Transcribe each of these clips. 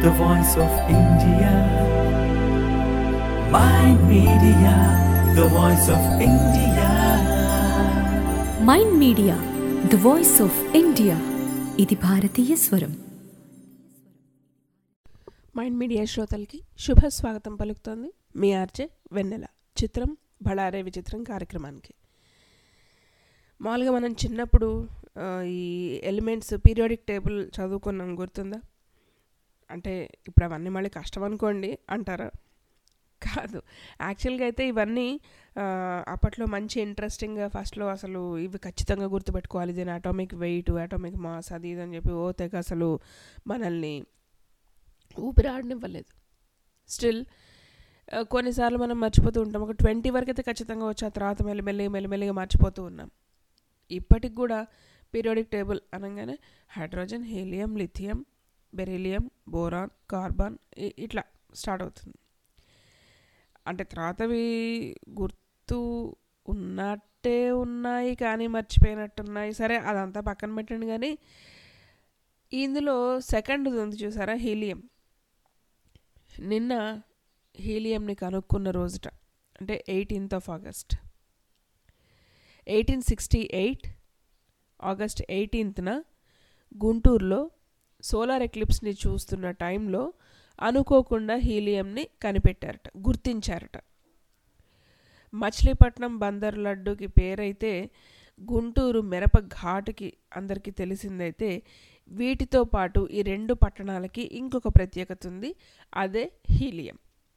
the voice of India. Mind Media, the voice of India. Mind Media the voice of India ఇది భారతీయ స్వరం mind media శ్రోతలకి శుభ స్వాగతం పలుకుతోంది మీ ఆర్జే వెన్నెల చిత్రం బళారే విచిత్రం కార్యక్రమానికి మామూలుగా మనం చిన్నప్పుడు ఆ, ఈ ఎలిమెంట్స్ పీరియాడిక్ టేబుల్ చదువుకున్నాం గుర్తుందా అంటే ఇప్పుడు అవన్నీ మళ్ళీ కష్టం అనుకోండి అంటారా కాదు యాక్చువల్గా అయితే ఇవన్నీ ఆ, అప్పట్లో మంచి ఇంట్రెస్టింగ్గా ఫస్ట్లో అసలు ఇవి ఖచ్చితంగా గుర్తుపెట్టుకోవాలి దీని అటామిక్ వెయిట్ అటామిక్ మాస్ అది ఇది అని చెప్పి ఓ తెగ అసలు మనల్ని ఊపిరి ఆడనివ్వలేదు స్టిల్ కొన్నిసార్లు మనం మర్చిపోతూ ఉంటాం ఒక ట్వంటీ వరకు అయితే ఖచ్చితంగా వచ్చి ఆ తర్వాత మెల్లిమెల్లిగా మెల్లిమెల్లిగా మర్చిపోతూ ఉన్నాం ఇప్పటికి కూడా పీరియాడిక్ టేబుల్ అనగానే hydrogen helium lithium beryllium boron carbon ఇ- ఇట్లా స్టార్ట్ అవుతుంది అంటే తర్వాతవి గుర్తు ఉన్నట్టే ఉన్నాయి కానీ మర్చిపోయినట్టున్నాయి సరే అదంతా పక్కన పెట్టండి కానీ ఇందులో సెకండ్ ఉంది చూసారా హీలియం నిన్న హీలియంని కనుక్కున్న రోజుట అంటే eighteenth of August eighteen sixty eight August ఎయిటీన్త్న గుంటూరులో సోలార్ ఎక్లిప్స్ని చూస్తున్న టైంలో అనుకోకుండా హీలియంని కనిపెట్టారట గుర్తించారట మచిలీపట్నం బందర్ లడ్డుకి పేరైతే గుంటూరు మిరప ఘాటుకి అందరికీ తెలిసిందైతే వీటితో పాటు ఈ రెండు పట్టణాలకి ఇంకొక ప్రత్యేకత ఉంది అదే హీలియం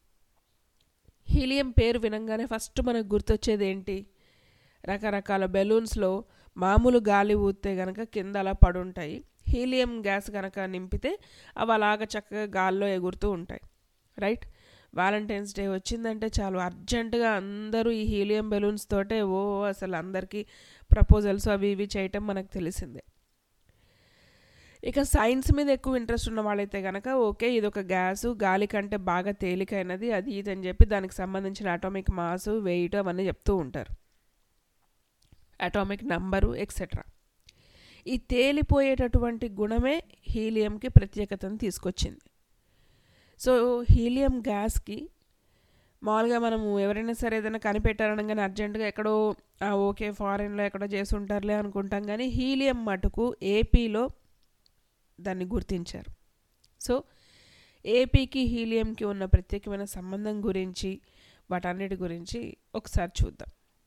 హీలియం పేరు వినంగానే ఫస్ట్ మనకు గుర్తొచ్చేది ఏంటి రకరకాల బెలూన్స్లో మామూలు గాలి ఊస్తే గనక కింద అలా పడుంటాయి హీలియం గ్యాస్ గనక నింపితే అవి అలాగ చక్కగా గాల్లో ఎగురుతూ ఉంటాయి రైట్ వ్యాలంటైన్స్ డే వచ్చిందంటే చాలు అర్జెంటుగా అందరూ ఈ హీలియం బెలూన్స్ తోటే ఓ అసలు అందరికీ ప్రపోజల్స్ అవి ఇవి చేయటం మనకు తెలిసిందే ఇక సైన్స్ మీద ఎక్కువ ఇంట్రెస్ట్ ఉన్న వాళ్ళైతే కనుక ఓకే ఇది ఒక గ్యాసు గాలి కంటే బాగా తేలికైనది అది ఇది అని చెప్పి దానికి సంబంధించిన అటామిక్ మాసు వెయిట్ అవన్నీ చెప్తూ ఉంటారు అటామిక్ నంబరు ఎక్సెట్రా ఈ తేలిపోయేటటువంటి గుణమే హీలియంకి ప్రత్యేకతను తీసుకొచ్చింది సో హీలియం గ్యాస్కి మామూలుగా మనము ఎవరైనా సరే ఏదైనా కనిపెట్టారనగానే అర్జెంటుగా ఎక్కడో "ఆ, ఓకే ఫారెన్లో ఎక్కడో చేసి ఉంటారులే అనుకుంటాం కానీ హీలియం మటుకు ఏపీలో దాన్ని గుర్తించారు సో ఏపీకి హీలియంకి ఉన్న ప్రత్యేకమైన సంబంధం గురించి వాటన్నిటి గురించి ఒకసారి చూద్దాం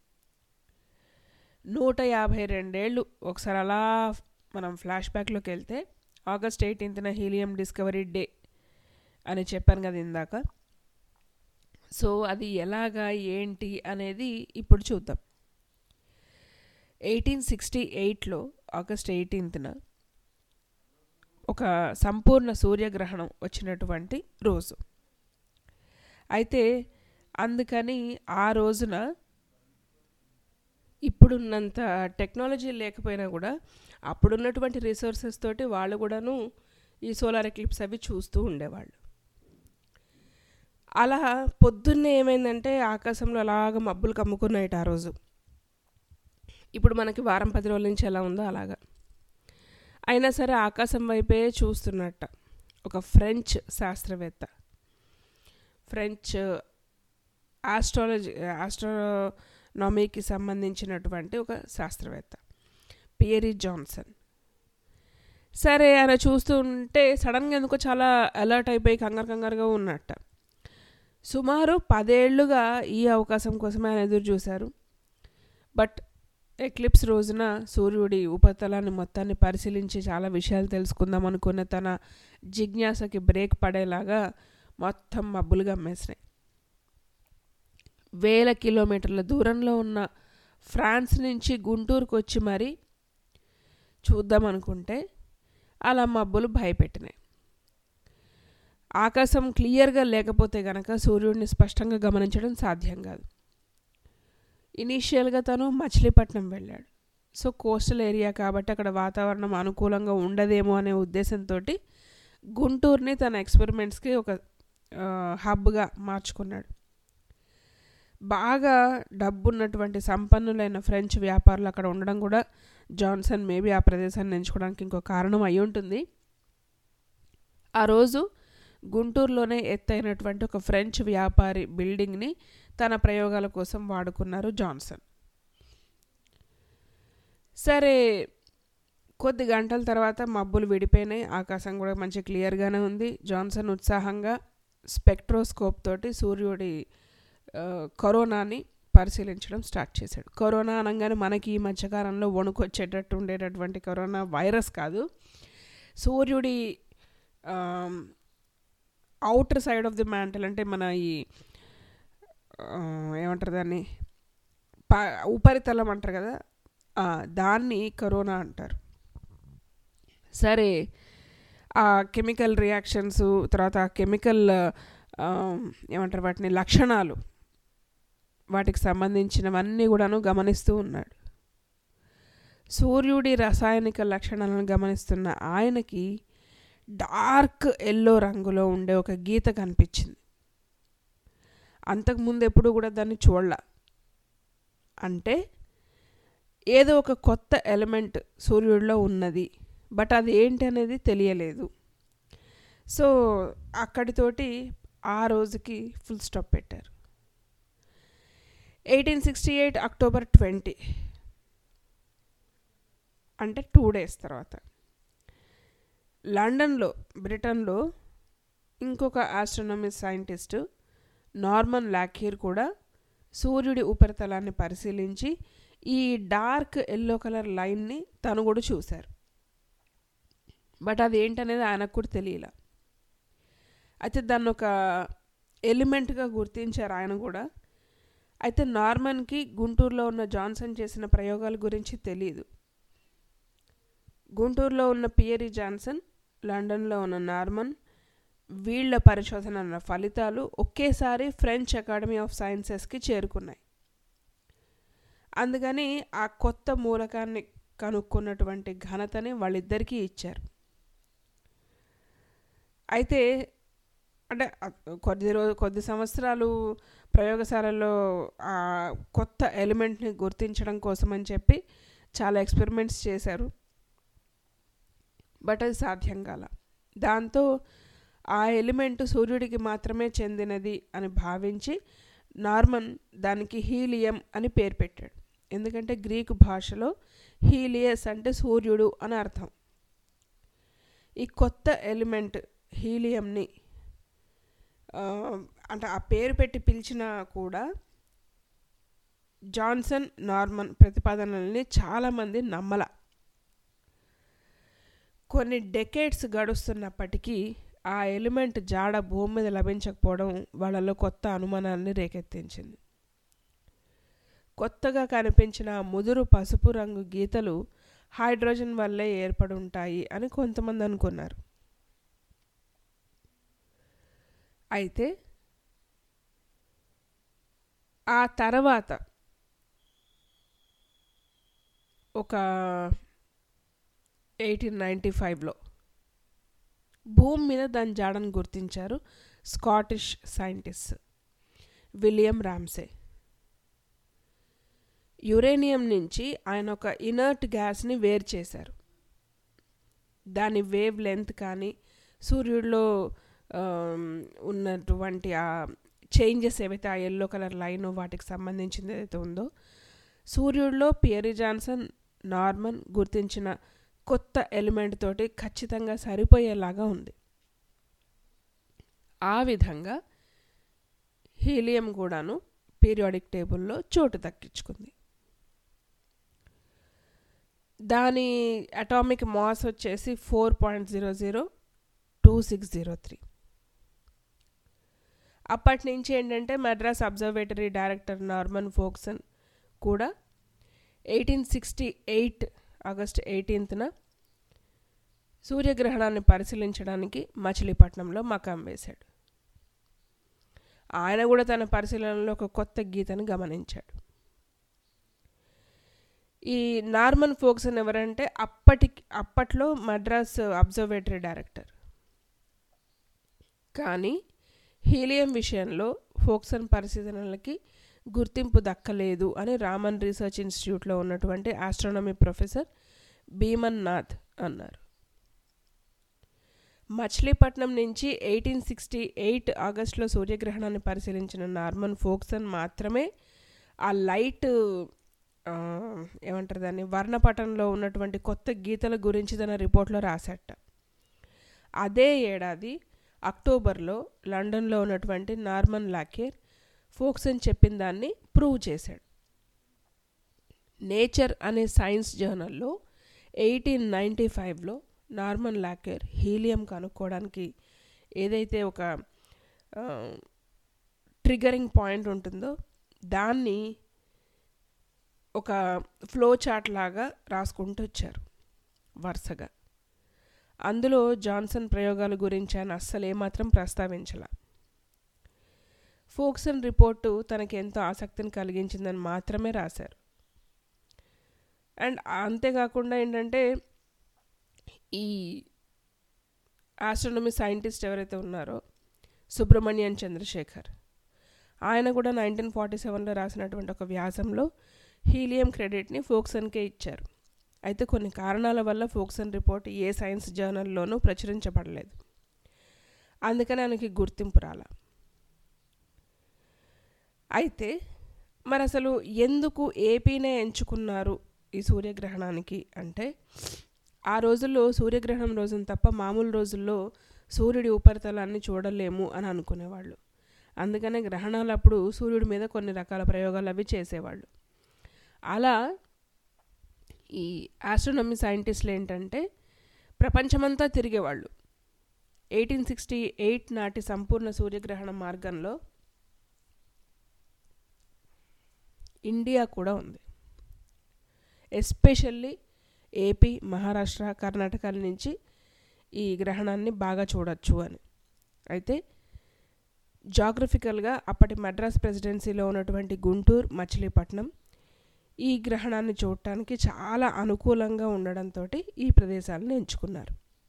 నూట యాభై రెండేళ్ళు ఒకసారి అలా మనం ఫ్లాష్ బ్యాక్లోకి వెళ్తే ఆగస్ట్ ఎయిటీన్త్న హీలియం డిస్కవరీ డే అని చెప్పాను కదా ఇందాక సో అది ఎలాగా ఏంటి అనేది ఇప్పుడు చూద్దాం ఎయిటీన్ సిక్స్టీ ఎయిట్లో ఆగస్ట్ ఎయిటీన్త్న ఒక సంపూర్ణ సూర్యగ్రహణం వచ్చినటువంటి రోజు అయితే అందుకని ఆ రోజున ఇప్పుడున్నంత టెక్నాలజీ లేకపోయినా కూడా అప్పుడున్నటువంటి రిసోర్సెస్ తోటి వాళ్ళు కూడాను ఈ సోలార్ ఎక్లిప్స్ అవి చూస్తూ ఉండేవాళ్ళు అలా పొద్దున్నే ఏమైందంటే ఆకాశంలో అలాగ మబ్బులు కమ్ముకున్నాయి ఆ రోజు ఇప్పుడు మనకి వారం పది రోజుల నుంచి ఎలా ఉందో అలాగా అయినా సరే ఆకాశం వైపే చూస్తున్నట్ట ఒక ఫ్రెంచ్ శాస్త్రవేత్త ఫ్రెంచ్ ఆస్ట్రాలజీ ఆస్ట్రోనామీకి సంబంధించినటువంటి ఒక శాస్త్రవేత్త పియరీ జాన్సన్ సరే ఆయన చూస్తూ ఉంటే సడన్గా ఎందుకో చాలా అలర్ట్ అయిపోయి కంగారు కంగారుగా ఉన్నట్ట సుమారు పదేళ్లుగా ఈ అవకాశం కోసమే ఆయన ఎదురు చూశారు బట్ ఎక్లిప్స్ రోజున సూర్యుడి ఉపరితలాన్ని మొత్తాన్ని పరిశీలించి చాలా విషయాలు తెలుసుకుందాం అనుకున్న తన జిజ్ఞాసకి బ్రేక్ పడేలాగా మొత్తం మబ్బులు గమ్మేసినాయి వేల కిలోమీటర్ల దూరంలో ఉన్న ఫ్రాన్స్ నుంచి గుంటూరుకు వచ్చి మరి చూద్దాం అనుకుంటే అలా మబ్బులు భయపెట్టినాయి ఆకాశం క్లియర్గా లేకపోతే గనక సూర్యుడిని స్పష్టంగా గమనించడం సాధ్యం కాదు ఇనీషియల్గా తను మచిలీపట్నం వెళ్ళాడు సో కోస్టల్ ఏరియా కాబట్టి అక్కడ వాతావరణం అనుకూలంగా ఉండదేమో అనే ఉద్దేశంతో గుంటూరుని తన ఎక్స్పెరిమెంట్స్కి ఒక ఆ, హబ్గా మార్చుకున్నాడు బాగా డబ్బున్నటువంటి సంపన్నులైన ఫ్రెంచ్ వ్యాపారులు అక్కడ ఉండడం కూడా జాన్సన్ మేబీ ఆ ప్రదేశాన్ని ఎంచుకోవడానికి ఇంకో కారణం అయి ఉంటుంది ఆ రోజు గుంటూరులోనే ఎత్తైనటువంటి ఒక ఫ్రెంచ్ వ్యాపారి బిల్డింగ్ని తన ప్రయోగాల కోసం వాడుకున్నారు జాన్సన్ సరే కొద్ది గంటల తర్వాత మబ్బులు విడిపోయినాయి ఆకాశం కూడా మంచి క్లియర్గానే ఉంది జాన్సన్ ఉత్సాహంగా స్పెక్ట్రోస్కోప్ తోటి సూర్యుడి ఆ, కరోనాని పరిశీలించడం స్టార్ట్ చేశాడు కరోనా అనగానే మనకి ఈ మధ్యకాలంలో వణుకు వచ్చేటట్టు ఉండేటటువంటి కరోనా వైరస్ కాదు సూర్యుడి outer side of the mantle అంటే మన ఈ ఆ, ఏమంటారు దాన్ని ప ఉపరితలం అంటారు కదా ఆ, దాన్ని కరోనా అంటారు సరే ఆ కెమికల్ రియాక్షన్స్ తర్వాత ఆ కెమికల్ ఆ, ఏమంటారు వాటిని లక్షణాలు వాటికి సంబంధించినవన్నీ కూడాను గమనిస్తూ ఉన్నాడు సూర్యుడి రసాయనిక లక్షణాలను గమనిస్తున్న ఆయనకి డార్క్ ఎల్లో రంగులో ఉండే ఒక గీత కనిపించింది అంతకుముందు ఎప్పుడు కూడా దాన్ని చూడలా అంటే ఏదో ఒక కొత్త ఎలిమెంట్ సూర్యుడిలో ఉన్నది బట్ అది ఏంటి అనేది తెలియలేదు సో అక్కడితోటి ఆ రోజుకి ఫుల్ స్టాప్ పెట్టారు eighteen sixty eight October twenty అంటే టూ డేస్ తర్వాత లండన్లో బ్రిటన్లో ఇంకొక ఆస్ట్రోనమీ సైంటిస్ట్ నార్మన్ లాఖీర్ కూడా సూర్యుడి ఉపరితలాన్ని పరిశీలించి ఈ డార్క్ ఎల్లో కలర్ లైన్ని తను కూడా చూశారు బట్ అది ఏంటనేది ఆయనకు కూడా తెలియల అయితే దాన్ని ఒక ఎలిమెంట్గా గుర్తించారు ఆయన కూడా అయితే నార్మన్కి గుంటూరులో ఉన్న జాన్సన్ చేసిన ప్రయోగాల గురించి తెలియదు గుంటూరులో ఉన్న పియరీ జాన్సన్ లండన్లో ఉన్న నార్మన్ వీళ్ళ పరిశోధన ఫలితాలు ఒకేసారి ఫ్రెంచ్ అకాడమీ ఆఫ్ సైన్సెస్కి చేరుకున్నాయి అందుకని ఆ కొత్త మూలకాన్ని కనుక్కున్నటువంటి ఘనతని వాళ్ళిద్దరికీ ఇచ్చారు అయితే అంటే అ- కొద్ది రోజు కొద్ది సంవత్సరాలు ప్రయోగశాలలో ఆ కొత్త ఎలిమెంట్ని గుర్తించడం కోసం అని చెప్పి చాలా ఎక్స్పెరిమెంట్స్ చేశారు బట్ అది సాధ్యం కాల దాంతో ఆ ఎలిమెంట్ సూర్యుడికి మాత్రమే చెందినది అని భావించి నార్మన్ దానికి హీలియం అని పేరు పెట్టాడు ఎందుకంటే గ్రీకు భాషలో హీలియస్ అంటే సూర్యుడు అని అర్థం ఈ కొత్త ఎలిమెంట్ హీలియంని ఆ, అంటే ఆ పేరు పెట్టి పిలిచినా కూడా జాన్సన్ నార్మన్ ప్రతిపాదనల్ని చాలామంది నమ్మల కొన్ని డెకేడ్స్ గడుస్తున్నప్పటికీ ఆ ఎలిమెంట్ జాడ భూమి మీద లభించకపోవడం వాళ్ళలో కొత్త అనుమానాన్ని రేకెత్తించింది కొత్తగా కనిపించిన ఆ ముదురు పసుపు రంగు గీతలు హైడ్రోజన్ వల్లే ఏర్పడి ఉంటాయి అని కొంతమంది అనుకున్నారు అయితే ఆ తర్వాత ఒక ఎయిటీన్ నైంటీ ఫైవ్లో భూమి మీద దాని జాడను గుర్తించారు Scottish scientist William Ramsay uranium నుంచి ఆయన ఒక ఇనర్ట్ గ్యాస్ని వేరు చేశారు దాని వేవ్ లెంత్ కానీ సూర్యుడిలో ఆమ్, ఉన్నటువంటి ఆ చేంజెస్ ఏవైతే ఆ ఎల్లో కలర్ లైన్ వాటికి సంబంధించింది ఏదైతే ఉందో సూర్యుడిలో పియరీ జాన్సన్ నార్మన్ గుర్తించిన కొత్త ఎలిమెంట్ తోటి ఖచ్చితంగా సరిపోయేలాగా ఉంది ఆ విధంగా హీలియం కూడాను పీరియాడిక్ టేబుల్లో చోటు దక్కించుకుంది దాని అటామిక్ మాస్ వచ్చేసి four point zero zero two six zero three అప్పటి నుంచి ఏంటంటే Madras observatory director Norman Pogson కూడా ఎయిటీన్ సిక్స్టీ ఎయిట్ ఆగస్ట్ ఎయిటీన్త్న సూర్యగ్రహణాన్ని పరిశీలించడానికి మచిలీపట్నంలో మకాం వేశాడు ఆయన కూడా తన పరిశీలనలో ఒక కొత్త గీతను గమనించాడు ఈ నార్మన్ ఫోక్సన్ ఎవరంటే అప్పటి అప్పట్లో మద్రాస్ అబ్జర్వేటరీ డైరెక్టర్ కానీ హీలియం విషయంలో ఫోక్సన్ పరిశీలనలకి గుర్తింపు దక్కలేదు అని రామన్ రీసెర్చ్ ఇన్స్టిట్యూట్లో ఉన్నటువంటి ఆస్ట్రానమీ ప్రొఫెసర్ భీమన్ నాథ్ అన్నారు మచిలీపట్నం నుంచి ఎయిటీన్ సిక్స్టీ ఎయిట్ ఆగస్టులో సూర్యగ్రహణాన్ని పరిశీలించిన నార్మన్ ఫోక్సన్ మాత్రమే ఆ లైట్ ఆ, ఏమంటారు దాన్ని వర్ణపటంలో ఉన్నటువంటి కొత్త గీతల గురించి తన రిపోర్ట్లో రాశాట అదే ఏడాది అక్టోబర్లో లండన్లో ఉన్నటువంటి నార్మన్ లాకేర్ ఫోక్సన్ చెప్పిన దాన్ని ప్రూవ్ చేశాడు నేచర్ అనే సైన్స్ జర్నల్లో ఎయిటీన్ నైంటీ ఫైవ్లో నార్మన్ లాకేర్ హీలియం కనుక్కోవడానికి ఏదైతే ఒక ట్రిగరింగ్ పాయింట్ ఉంటుందో దాన్ని ఒక ఫ్లో చార్ట్ లాగా రాసుకుంటూ వచ్చారు వరుసగా అందులో జాన్సన్ ప్రయోగాల గురించి ఆయన అస్సలు ఏమాత్రం ప్రస్తావించాల ఫోక్సన్ రిపోర్టు తనకి ఎంతో ఆసక్తిని కలిగించిందని మాత్రమే రాశారు అండ్ అంతేకాకుండా ఏంటంటే ఈ ఆస్ట్రానమీ సైంటిస్ట్ ఎవరైతే ఉన్నారో సుబ్రహ్మణ్యన్ చంద్రశేఖర్ ఆయన కూడా నైన్టీన్ ఫార్టీ సెవెన్లో రాసినటువంటి ఒక వ్యాసంలో హీలియం క్రెడిట్ని ఫోక్సన్కే ఇచ్చారు అయితే కొన్ని కారణాల వల్ల ఫోక్సన్ రిపోర్ట్ ఏ సైన్స్ జర్నల్లోనూ ప్రచురించబడలేదు అందుకని ఆయనకి గుర్తింపు రాల అయితే మరి అసలు ఎందుకు ఏపీనే ఎంచుకున్నారు ఈ సూర్యగ్రహణానికి అంటే ఆ రోజుల్లో సూర్యగ్రహణం రోజున తప్ప మామూలు రోజుల్లో సూర్యుడి ఉపరితలాన్ని చూడలేము అని అనుకునేవాళ్ళు అందుకనే గ్రహణాలప్పుడు సూర్యుడి మీద కొన్ని రకాల ప్రయోగాలు అవి చేసేవాళ్ళు అలా ఈ ఆస్ట్రోనమీ సైంటిస్టులు ఏంటంటే ప్రపంచమంతా తిరిగేవాళ్ళు ఎయిటీన్ సిక్స్టీ ఎయిట్ నాటి సంపూర్ణ సూర్యగ్రహణ మార్గంలో ఇండియా కూడా ఉంది ఎస్పెషల్లీ ఏపీ మహారాష్ట్ర కర్ణాటకల నుంచి ఈ గ్రహణాన్ని బాగా చూడొచ్చు అని అయితే జాగ్రఫికల్గా అప్పటి మద్రాస్ ప్రెసిడెన్సీలో ఉన్నటువంటి గుంటూరు మచిలీపట్నం ఈ గ్రహణాన్ని చూడటానికి చాలా అనుకూలంగా ఉండడంతో ఈ ప్రదేశాలను ఎంచుకున్నారు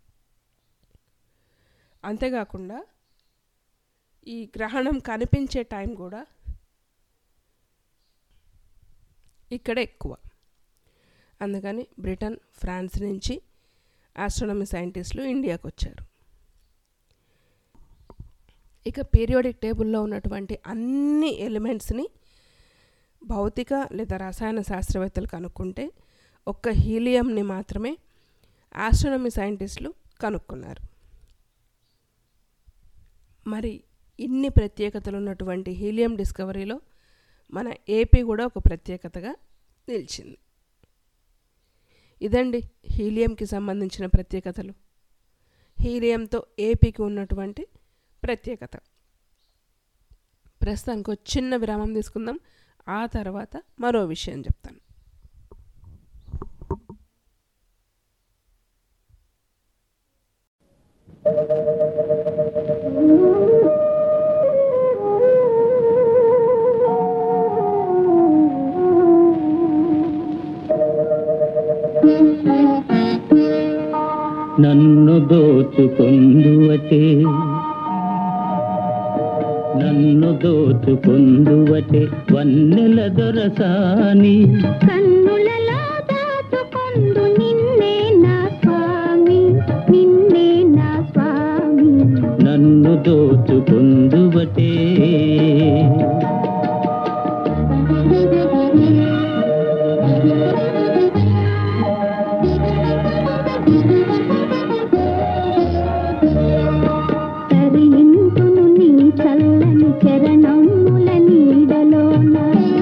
అంతేకాకుండా ఈ గ్రహణం కనిపించే టైం కూడా ఇక్కడ ఎక్కువ అందుకని బ్రిటన్ ఫ్రాన్స్ నుంచి ఆస్ట్రానమీ సైంటిస్టులు ఇండియాకు వచ్చారు ఇక పీరియాడిక్ టేబుల్లో ఉన్నటువంటి అన్ని ఎలిమెంట్స్ని భౌతిక లేదా రసాయన శాస్త్రవేత్తలు కనుక్కుంటే ఒక్క హీలియంని మాత్రమే ఆస్ట్రానమీ సైంటిస్టులు కనుక్కున్నారు మరి ఇన్ని ప్రత్యేకతలు ఉన్నటువంటి హీలియం డిస్కవరీలో మన ఏపీ కూడా ఒక ప్రత్యేకతగా నిలిచింది ఇదండి హీలియంకి సంబంధించిన ప్రత్యేకతలు హీలియంతో ఏపీకి ఉన్నటువంటి ప్రత్యేకత ప్రస్తుతానికి ఒక చిన్న విరామం తీసుకుందాం ఆ తర్వాత మరో విషయం చెప్తాను నన్ను దోచుకొందువటే నన్ను దోచుకొందువటే వన్నెల దొరసాని కన్నులలో దాచుకొందు నిన్నే నా స్వామి నిన్నే నా స్వామి నన్ను దోచుకొందువటే తరింతును నీ చల్లని చరణముల నీడలోన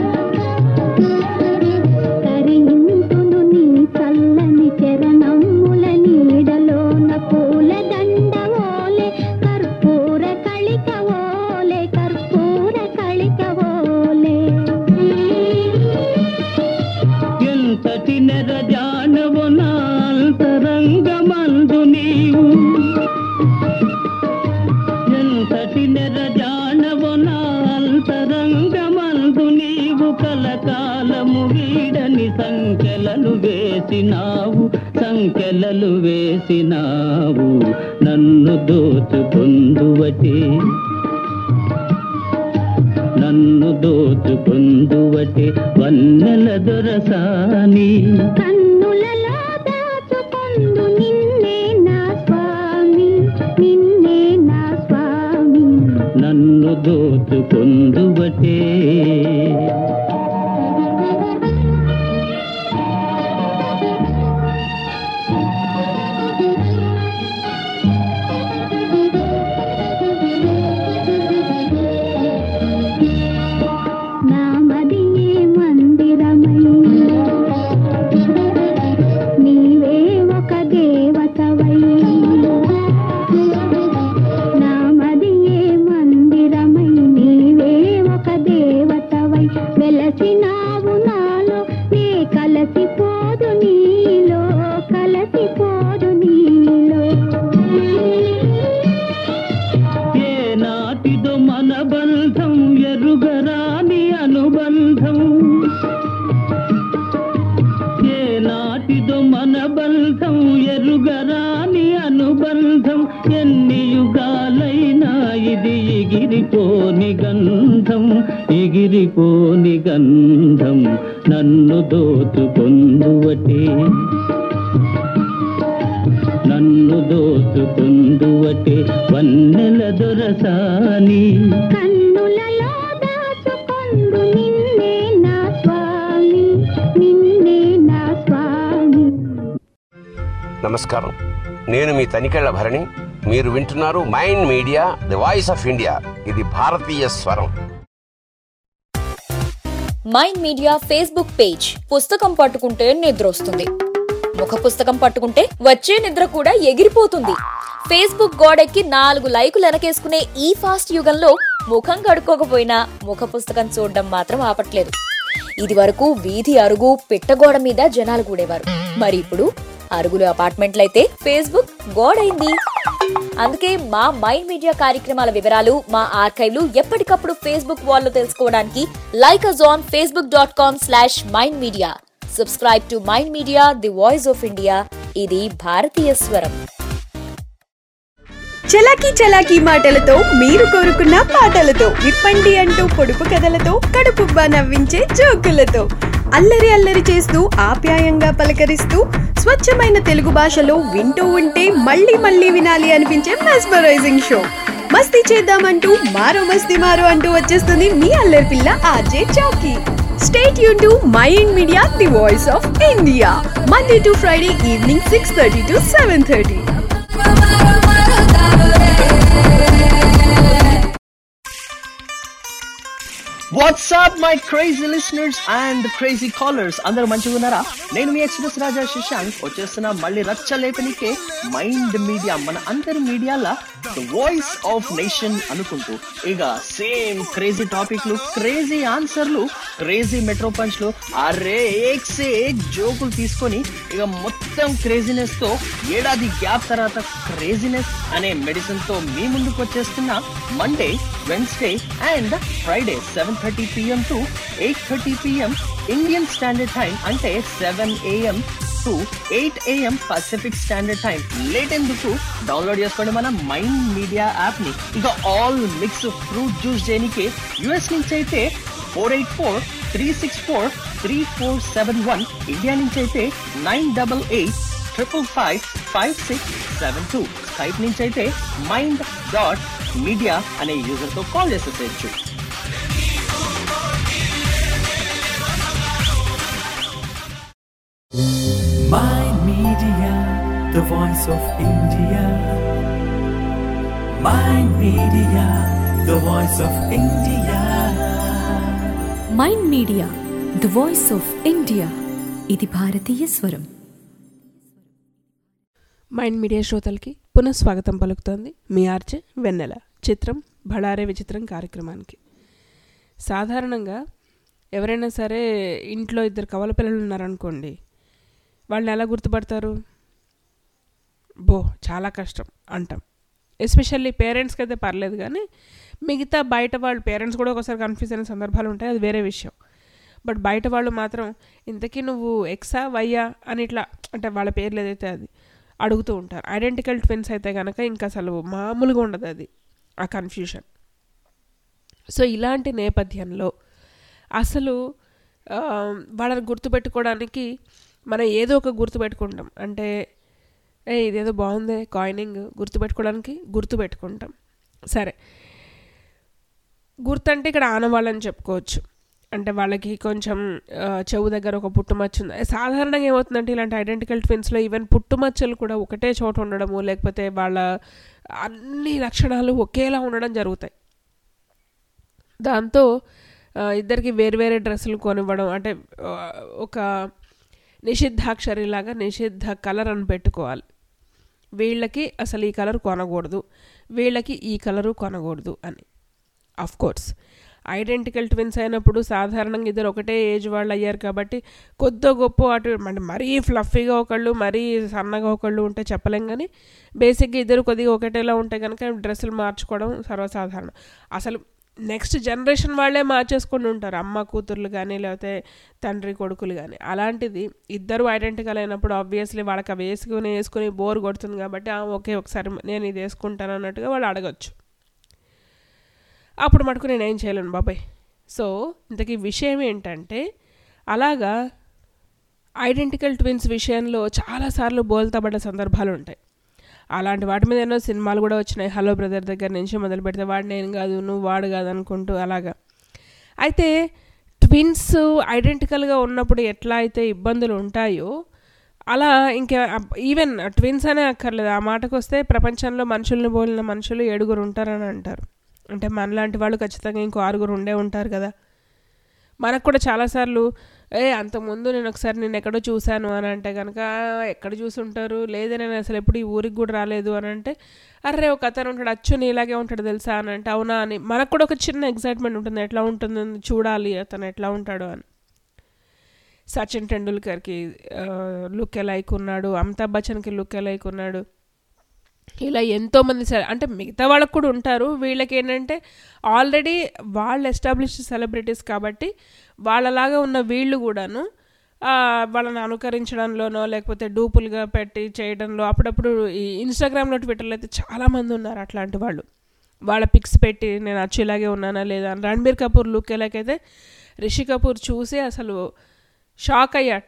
తరింతును నీ చల్లని చరణముల నీడలోన పూల దండ ఓలే కర్పూర కళిక ఓలే కర్పూర కళిక ఓలే ఎంతటి నెరజానవు నాంతరంగమందు నీవు ఎంతటి నెరజానవు నాంతరంగమందు నీవు కలకాలము వీడని సంఖ్యలను వేసినావు సంఖ్యలలు వేసినావు నన్ను దోచుకొందువటే నన్ను దోచుకొందువటే వన్నెల దొరసాని కన్నులలో దాచుకొందు నిన్నే నా స్వామి నన్ను దోచుకొందువటే నామదియే మందిరమై నీవే ఒక దేవతవై నామదియే మందిరమై నీవే ఒక దేవతవై వెలసినావు నాలో నే కలసిపోదు నీలో కలసిపోదు నీలో ఏ నాటిదో మన బంధం ఎరుగరాని అనుబంధం ఏ నాటిదో మన బంధం ఎరుగరాని అనుబంధం ఎన్ని యుగాలైనా ఇది ఎగిరిపోని గంధం ఎగిరిపోని గంధం నన్ను దోచుకొందువటే నన్ను దోచుకుందువటే వన్నెల దొరసాని కన్నులలో దాచుకొందు నిన్నే నా స్వామి నిన్నే నా స్వామి నమస్కారం నేను మీ తనికెళ్ల భరణి మీరు వింటున్నారు Mind Media the voice of India ఇది భారతీయ స్వరం మైండ్ మీడియా ఫేస్బుక్ పేజ్ పుస్తకం పట్టుకుంటే నిద్ర వస్తుంది ముఖ పుస్తకం పట్టుకుంటే వచ్చే నిద్ర కూడా ఎగిరిపోతుంది ఫేస్బుక్ గోడెక్కి నాలుగు లైకులు వెనకేసుకునే ఈ ఫాస్ట్ యుగంలో ముఖం కడుక్కోకపోయినా ముఖ పుస్తకం చూడడం మాత్రం ఆపట్లేదు ఇది వరకు వీధి అరుగు పిట్టగోడ మీద జనాలు కూడేవారు మరి ఇప్పుడు అరుగులు అపార్ట్మెంట్లయితే ఫేస్బుక్ గోడైంది అందుకే మా మైండ్ మీడియా కార్యక్రమాల వివరాలు మా ఆర్కైవ్లు ఎప్పటికప్పుడు ఫేస్బుక్ వాల్లో తెలుసుకోవడానికి like us on Facebook dot com slash Mind Media subscribe to Mind Media the voice of India ఇది భారతీయ స్వరం చలాకీ చలాకీ మాటలతో మీరు కోరుకున్న పాటలతో విప్పండి అంటూ పొడుపు కథలతో కడుపుబ్బా నవ్వించే జోకులతో అల్లరి అల్లరి చేస్తూ ఆప్యాయంగా పలకరిస్తూ స్వచ్ఛమైన తెలుగు భాషలో వింటూ ఉంటే మళ్ళీ మళ్ళీ వినాలి అనిపించే మెస్మరైజింగ్ షో మస్తీ చేద్దామంటూ మారో మస్తీ మారో అంటూ వచ్చేస్తుంది మీ అల్లరి పిల్ల ఆర్జే చౌకీ స్టేట్ యూన్ to Mind Media the voice of India Monday to Friday evening six thirty to seven thirty WhatsApp my crazy listeners and crazy callers అందరూ మంచిగా ఉన్నారా నేను మీ ఎక్స్ప్రెస్ రాజా శశాంక్ వచ్చేస్తున్న మళ్ళీ రచ్చ లేపనికే మైండ్ మీడియా మన అందరి మీడియాల ద వాయిస్ ఆఫ్ నేషన్ అనుకుంటూ ఇక సేమ్ క్రేజీ టాపిక్లు క్రేజీ ఆన్సర్లు క్రేజీ మెట్రో పంచ్లు అరే ఏక్ సే ఏక్ జోకులు తీసుకొని ఇక మొత్తం క్రేజీనెస్ తో ఏడాది గ్యాప్ తర్వాత క్రేజీనెస్ అనే మెడిసిన్ తో మీ ముందుకు వచ్చేస్తున్న Monday Wednesday and Friday seven thirty PM to eight thirty PM Indian standard time అంటే seven AM to eight AM Pacific standard time late ఎందుకు డౌన్లోడ్ చేసుకోండి మన మైండ్ మీడియా యాప్ ని ఇక ఆల్ మిక్స్ ఫ్రూట్ జ్యూస్ చేయడానికి US నుంచి అయితే four eight four three six four three four seven one India నుంచి అయితే nine double eight triple five five six seven two Skype నుంచి అయితే మైండ్ డాట్ మీడియా అనే యూజర్ తో కాల్ చేసేసేయచ్చు Mind Media, the voice of India. Mind Media, the voice of India. Mind Media the voice of India ఇది భారతీయ స్వరం mind media శ్రోతలకి పునఃస్వాగతం పలుకుతోంది మీ ఆర్జే వెన్నెల చిత్రం బళారే విచిత్రం కార్యక్రమానికి సాధారణంగా ఎవరైనా సరే ఇంట్లో ఇద్దరు కవల పిల్లలు ఉన్నారనుకోండి వాళ్ళని ఎలా గుర్తుపడతారు బో చాలా కష్టం అంటాం ఎస్పెషల్లీ పేరెంట్స్కి అయితే పర్లేదు కానీ మిగతా బయట వాళ్ళు పేరెంట్స్ కూడా ఒకసారి కన్ఫ్యూజ్ అయిన సందర్భాలు ఉంటాయి అది వేరే విషయం బట్ బయట వాళ్ళు మాత్రం ఇంతకీ నువ్వు ఎక్సా వైయా అని ఇట్లా అంటే వాళ్ళ పేర్లు ఏదైతే అది అడుగుతూ ఉంటారు ఐడెంటికల్ ట్విన్స్ అయితే కనుక ఇంకా అసలు మామూలుగా ఉండదు అది ఆ కన్ఫ్యూషన్ సో ఇలాంటి నేపథ్యంలో అసలు ఆ, వాళ్ళని గుర్తుపెట్టుకోవడానికి మనం ఏదో ఒక గుర్తుపెట్టుకుంటాం అంటే ఏ ఇదేదో బాగుందే కాయినింగ్ గుర్తుపెట్టుకోవడానికి గుర్తుపెట్టుకుంటాం సరే గుర్తంటే ఇక్కడ ఆనవాళ్ళని చెప్పుకోవచ్చు అంటే వాళ్ళకి కొంచెం ఆ, చెవు దగ్గర ఒక పుట్టుమచ్చ ఉంది సాధారణంగా ఏమవుతుందంటే ఇలాంటి ఐడెంటికల్ ట్విన్స్లో ఈవెన్ పుట్టుమచ్చలు కూడా ఒకటే చోట ఉండడము లేకపోతే వాళ్ళ అన్ని లక్షణాలు ఒకేలా ఉండడం జరుగుతాయి దాంతో ఆ, ఇద్దరికి వేరు వేరే డ్రెస్సులు కొనివ్వడం అంటే ఆ, ఒక నిషిద్ధాక్షరిలాగా నిషిద్ధ కలర్ అని పెట్టుకోవాలి వీళ్ళకి అసలు ఈ కలర్ కొనకూడదు వీళ్ళకి ఈ కలరు కొనకూడదు అని అఫ్ కోర్స్ ఐడెంటికల్ ట్విన్స్ అయినప్పుడు సాధారణంగా ఇద్దరు ఒకటే ఏజ్ వాళ్ళు అయ్యారు కాబట్టి కొద్దో గొప్ప అటు అంటే మరీ ఫ్లఫీగా ఒకళ్ళు మరీ సన్నగా ఒకళ్ళు ఉంటే చెప్పలేం కానీ బేసిక్గా ఇద్దరు కొద్దిగా ఒకటేలా ఉంటే కనుక డ్రెస్సులు మార్చుకోవడం సర్వసాధారణం అసలు నెక్స్ట్ జనరేషన్ వాళ్ళే మార్చేసుకొని ఉంటారు అమ్మ కూతుర్లు కానీ లేకపోతే తండ్రి కొడుకులు కానీ అలాంటిది ఇద్దరు ఐడెంటికల్ అయినప్పుడు ఆబ్వియస్లీ వాళ్ళకి అవి వేసుకుని వేసుకుని బోర్ కొడుతుంది కాబట్టి "ఆ, ఓకే ఒకసారి నేను ఇది వేసుకుంటాను అన్నట్టుగా వాళ్ళు అడగచ్చు అప్పుడు మటుకు నేను ఏం చేయలేను బాబాయ్ సో ఇంతకీ విషయం ఏంటంటే అలాగా ఐడెంటికల్ ట్విన్స్ విషయంలో చాలాసార్లు బోల్తాబడ్డ సందర్భాలు ఉంటాయి అలాంటి వాటి మీద ఎన్నో సినిమాలు కూడా వచ్చినాయి హలో బ్రదర్ దగ్గర నుంచి మొదలు పెడితే వాడు నేను కాదు నువ్వు వాడు కాదు అనుకుంటూ అలాగా అయితే ట్విన్స్ ఐడెంటికల్గా ఉన్నప్పుడు ఎట్లా అయితే ఇబ్బందులు ఉంటాయో అలా ఇంకా ఈవెన్ ట్విన్స్ అనే అక్కర్లేదు ఆ మాటకు వస్తే ప్రపంచంలో మనుషుల్ని పోలిన మనుషులు ఏడుగురు ఉంటారని అంటారు అంటే మనలాంటి వాళ్ళు ఖచ్చితంగా ఇంకో ఆరుగురు ఉండే ఉంటారు కదా మనకు కూడా చాలాసార్లు ఏ అంతకుముందు నేను ఒకసారి నేను ఎక్కడో చూశాను అని అంటే కనుక "ఆ, ఎక్కడ చూసి ఉంటారు లేదే నేను అసలు ఎప్పుడు ఈ ఊరికి కూడా రాలేదు అని అంటే అర్రే ఒక అతను ఉంటాడు అచ్చు నీలాగే ఉంటాడు తెలుసా అని అంటే అవునా అని మనకు కూడా ఒక చిన్న ఎగ్జైట్మెంట్ ఉంటుంది ఎట్లా ఉంటుంది చూడాలి అతను ఎట్లా ఉంటాడు అని సచిన్ టెండూల్కర్కి లుక్ ఎలైక్ ఉన్నాడు అమితాబ్ బచ్చన్కి లుక్ ఎలైక్ ఉన్నాడు ఇలా ఎంతోమంది సె- అంటే మిగతా వాళ్ళకు కూడా ఉంటారు వీళ్ళకి ఏంటంటే ఆల్రెడీ వాళ్ళు ఎస్టాబ్లిష్డ్ సెలబ్రిటీస్ కాబట్టి వాళ్ళలాగా ఉన్న వీళ్ళు కూడాను ఆ, వాళ్ళని అనుకరించడంలోనో లేకపోతే డూపులుగా పెట్టి చేయడంలో అప్పుడప్పుడు ఈ ఇన్స్టాగ్రామ్లో ట్విట్టర్లో అయితే చాలామంది ఉన్నారు అట్లాంటి వాళ్ళు వాళ్ళ పిక్స్ పెట్టి నేను అచ్చు ఇలాగే ఉన్నానా లేదా అని రణబీర్ కపూర్ లుక్ ఎలాగైతే రిషి కపూర్ చూసి అసలు షాక్ అయ్యాట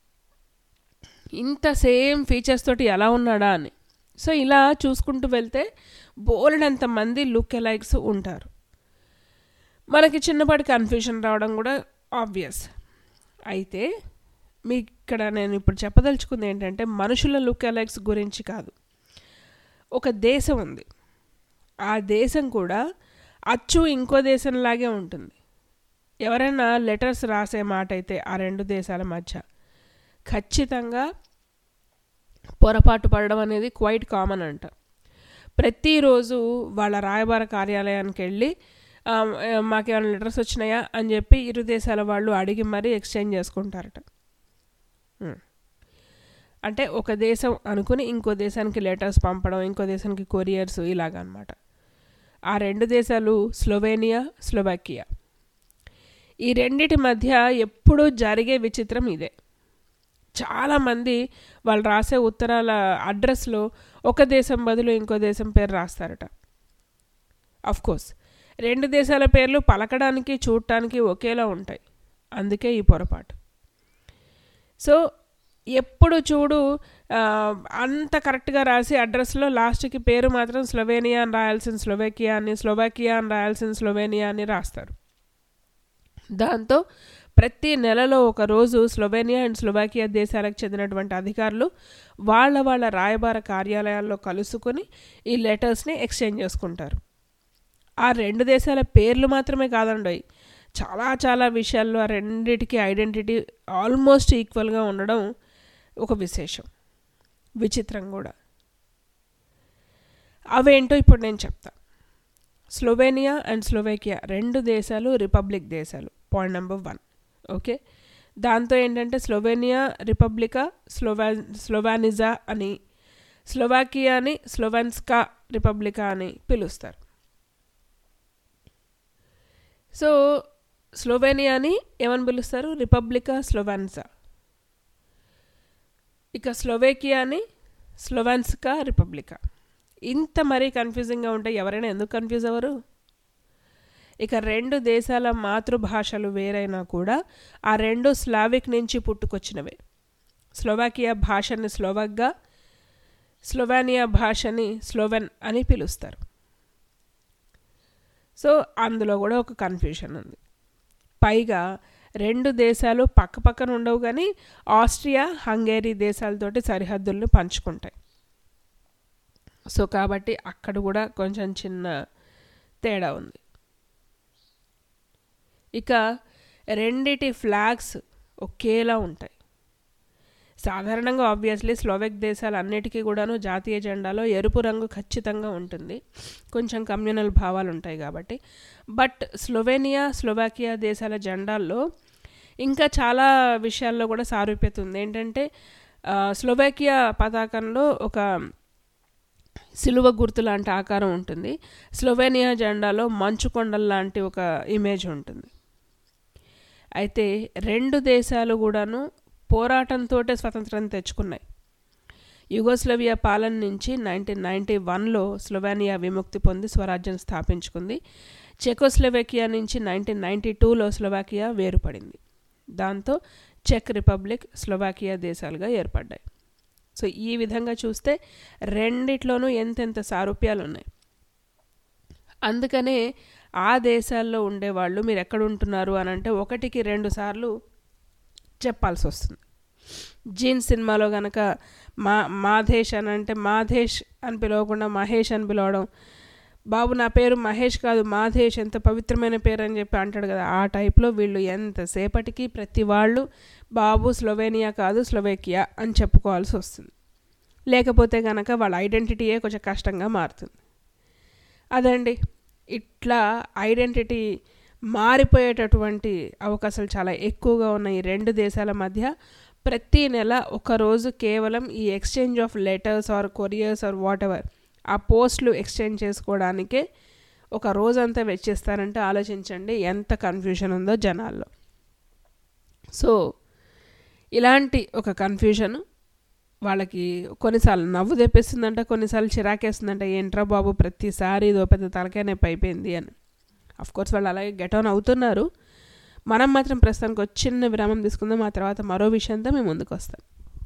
ఇంత సేమ్ ఫీచర్స్ తోటి ఎలా ఉన్నాడా అని సో ఇలా చూసుకుంటూ వెళ్తే బోలెడంత మంది లుక్ ఎలైక్స్ ఉంటారు మనకి చిన్నపాటి కన్ఫ్యూజన్ రావడం కూడా ఆబ్వియస్ అయితే మీ ఇక్కడ నేను ఇప్పుడు చెప్పదలుచుకుంది ఏంటంటే మనుషుల లుక్ ఎలైక్స్ గురించి కాదు ఒక దేశం ఉంది ఆ దేశం కూడా అచ్చు ఇంకో దేశంలాగే ఉంటుంది ఎవరైనా లెటర్స్ రాసే మాట అయితే ఆ రెండు దేశాల మధ్య ఖచ్చితంగా పొరపాటు పడడం అనేది క్వైట్ కామన్ అంట ప్రతిరోజు వాళ్ళ రాయబార కార్యాలయానికి వెళ్ళి "ఆ, ఆ, మాకేమైనా లెటర్స్ వచ్చినాయా అని చెప్పి ఇరు దేశాల వాళ్ళు అడిగి మరీ ఎక్స్చేంజ్ చేసుకుంటారట ఉమ్. అంటే ఒక దేశం అనుకుని ఇంకో దేశానికి లెటర్స్ పంపడం ఇంకో దేశానికి కొరియర్స్ ఇలాగ అనమాట ఆ రెండు దేశాలు స్లోవేనియా స్లోవాకియా ఈ రెండిటి మధ్య ఎప్పుడూ జరిగే విచిత్రం ఇదే చాలామంది వాళ్ళు రాసే ఉత్తరాల అడ్రస్లో ఒక దేశం బదులు ఇంకో దేశం పేరు రాస్తారట అఫ్ కోర్స్ రెండు దేశాల పేర్లు పలకడానికి చూడటానికి ఒకేలా ఉంటాయి అందుకే ఈ పొరపాటు సో ఎప్పుడు చూడు ఆ, అంత కరెక్ట్గా రాసి అడ్రస్లో లాస్ట్కి పేరు మాత్రం స్లోవేనియా అని రాయాల్సిన స్లోవేకియా అని స్లోవాకియా అని రాయాల్సిన స్లోవేనియా అని రాస్తారు దాంతో ప్రతి నెలలో ఒక రోజు స్లోవేనియా అండ్ స్లోవాకియా దేశాలకు చెందినటువంటి అధికారులు వాళ్ళ వాళ్ళ రాయబార కార్యాలయాల్లో కలుసుకొని ఈ లెటర్స్ని ఎక్స్చేంజ్ చేసుకుంటారు ఆ రెండు దేశాల పేర్లు మాత్రమే కాదండి చాలా చాలా విషయాల్లో ఆ రెండిటికి ఐడెంటిటీ ఆల్మోస్ట్ ఈక్వల్గా ఉండడం ఒక విశేషం విచిత్రం కూడా అవేంటో ఇప్పుడు నేను చెప్తా స్లోవేనియా అండ్ స్లోవేకియా రెండు దేశాలు రిపబ్లిక్ దేశాలు పాయింట్ నెంబర్ వన్ ఓకే దాంతో ఏంటంటే స్లోవేనియా రిపబ్లికా స్లోవా స్లోవానిజా అని స్లోవాకియాని స్లోవెన్స్కా రిపబ్లికా అని పిలుస్తారు సో స్లోవేనియాని ఏమని పిలుస్తారు రిపబ్లికా స్లోవెన్సా ఇక స్లోవేకియాని స్లోవెన్స్కా రిపబ్లికా ఇంత మరీ కన్ఫ్యూజింగ్గా ఉంటే ఎవరైనా ఎందుకు కన్ఫ్యూజ్ అవ్వరు ఇక రెండు దేశాల మాతృభాషలు వేరైనా కూడా ఆ రెండు స్లావిక్ నుంచి పుట్టుకొచ్చినవే స్లోవాకియా భాషని స్లోవక్గా స్లోవానియా భాషని స్లోవెన్ అని పిలుస్తారు సో అందులో కూడా ఒక కన్ఫ్యూషన్ ఉంది పైగా రెండు దేశాలు పక్క పక్కన ఉండవు కానీ ఆస్ట్రియా హంగేరీ దేశాలతోటి సరిహద్దులను పంచుకుంటాయి సో కాబట్టి అక్కడ కూడా కొంచెం చిన్న తేడా ఉంది ఇక రెండిటి ఫ్లాగ్స్ ఒకేలా ఉంటాయి సాధారణంగా ఆబ్వియస్లీ స్లోవెక్ దేశాలు అన్నిటికీ కూడాను జాతీయ జెండాలో ఎరుపు రంగు ఖచ్చితంగా ఉంటుంది కొంచెం కమ్యూనల్ భావాలు ఉంటాయి కాబట్టి బట్ స్లోవేనియా స్లోవాకియా దేశాల జెండాల్లో ఇంకా చాలా విషయాల్లో కూడా సారూప్యత ఉంది ఏంటంటే ఆ, స్లోవాకియా పతాకంలో ఒక సిలువ గుర్తు లాంటి ఆకారం ఉంటుంది స్లోవేనియా జెండాలో మంచు కొండల లాంటి ఒక ఇమేజ్ ఉంటుంది అయితే రెండు దేశాలు కూడాను పోరాటంతో స్వతంత్రం తెచ్చుకున్నాయి యుగోస్లవియా పాలన నుంచి నైన్టీన్ నైంటీ వన్లో స్లోవేనియా విముక్తి పొంది స్వరాజ్యం స్థాపించుకుంది చెకోస్లెవేకియా నుంచి నైన్టీన్ నైంటీ టూలో స్లోవాకియా వేరుపడింది దాంతో చెక్ రిపబ్లిక్ స్లోవాకియా దేశాలుగా ఏర్పడ్డాయి సో ఈ విధంగా చూస్తే రెండిట్లోనూ ఎంతెంత సారూప్యాలు ఉన్నాయి అందుకనే ఆ దేశాల్లో ఉండేవాళ్ళు మీరు ఎక్కడ ఉంటున్నారు అని అంటే ఒకటికి రెండు సార్లు చెప్పాల్సి వస్తుంది జీన్ సినిమాలో కనుక మా మాధేష్ అని అంటే మాధేష్ అని పిలవకుండా మహేష్ అని పిలవడం బాబు నా పేరు మహేష్ కాదు మాధేష్ ఎంత పవిత్రమైన పేరు అని చెప్పి అంటాడు కదా ఆ టైప్లో వీళ్ళు ఎంతసేపటికి ప్రతి వాళ్ళు బాబు స్లోవేనియా కాదు స్లోవేకియా అని చెప్పుకోవాల్సి వస్తుంది లేకపోతే కనుక వాళ్ళ ఐడెంటిటీయే కొంచెం కష్టంగా మారుతుంది అదండి ఇట్లా ఐడెంటిటీ మారిపోయేటటువంటి అవకాశాలు చాలా ఎక్కువగా ఉన్నాయి ఈ రెండు దేశాల మధ్య ప్రతి నెల ఒక రోజు కేవలం ఈ exchange of letters or couriers or whatever ఆ పోస్టులు ఎక్స్చేంజ్ చేసుకోవడానికే ఒక రోజంతా వెచ్చిస్తారంటే ఆలోచించండి ఎంత కన్ఫ్యూషన్ ఉందో జనాల్లో సో ఇలాంటి ఒక కన్ఫ్యూజన్ వాళ్ళకి కొన్నిసార్లు నవ్వు తెప్పిస్తుందంట కొన్నిసార్లు చిరాకేస్తుందంట ఏంట్రా బాబు ప్రతిసారి ఇదో పెద్ద తలకాయ నొప్పి అయిపోయింది అని అఫ్ కోర్స్ వాళ్ళు అలాగే గెట్ ఆన్ అవుతున్నారు మనం మాత్రం ప్రస్తుతానికి ఒక చిన్న విరామం తీసుకుందాం ఆ తర్వాత మరో విషయంతో మేము ముందుకు వస్తాం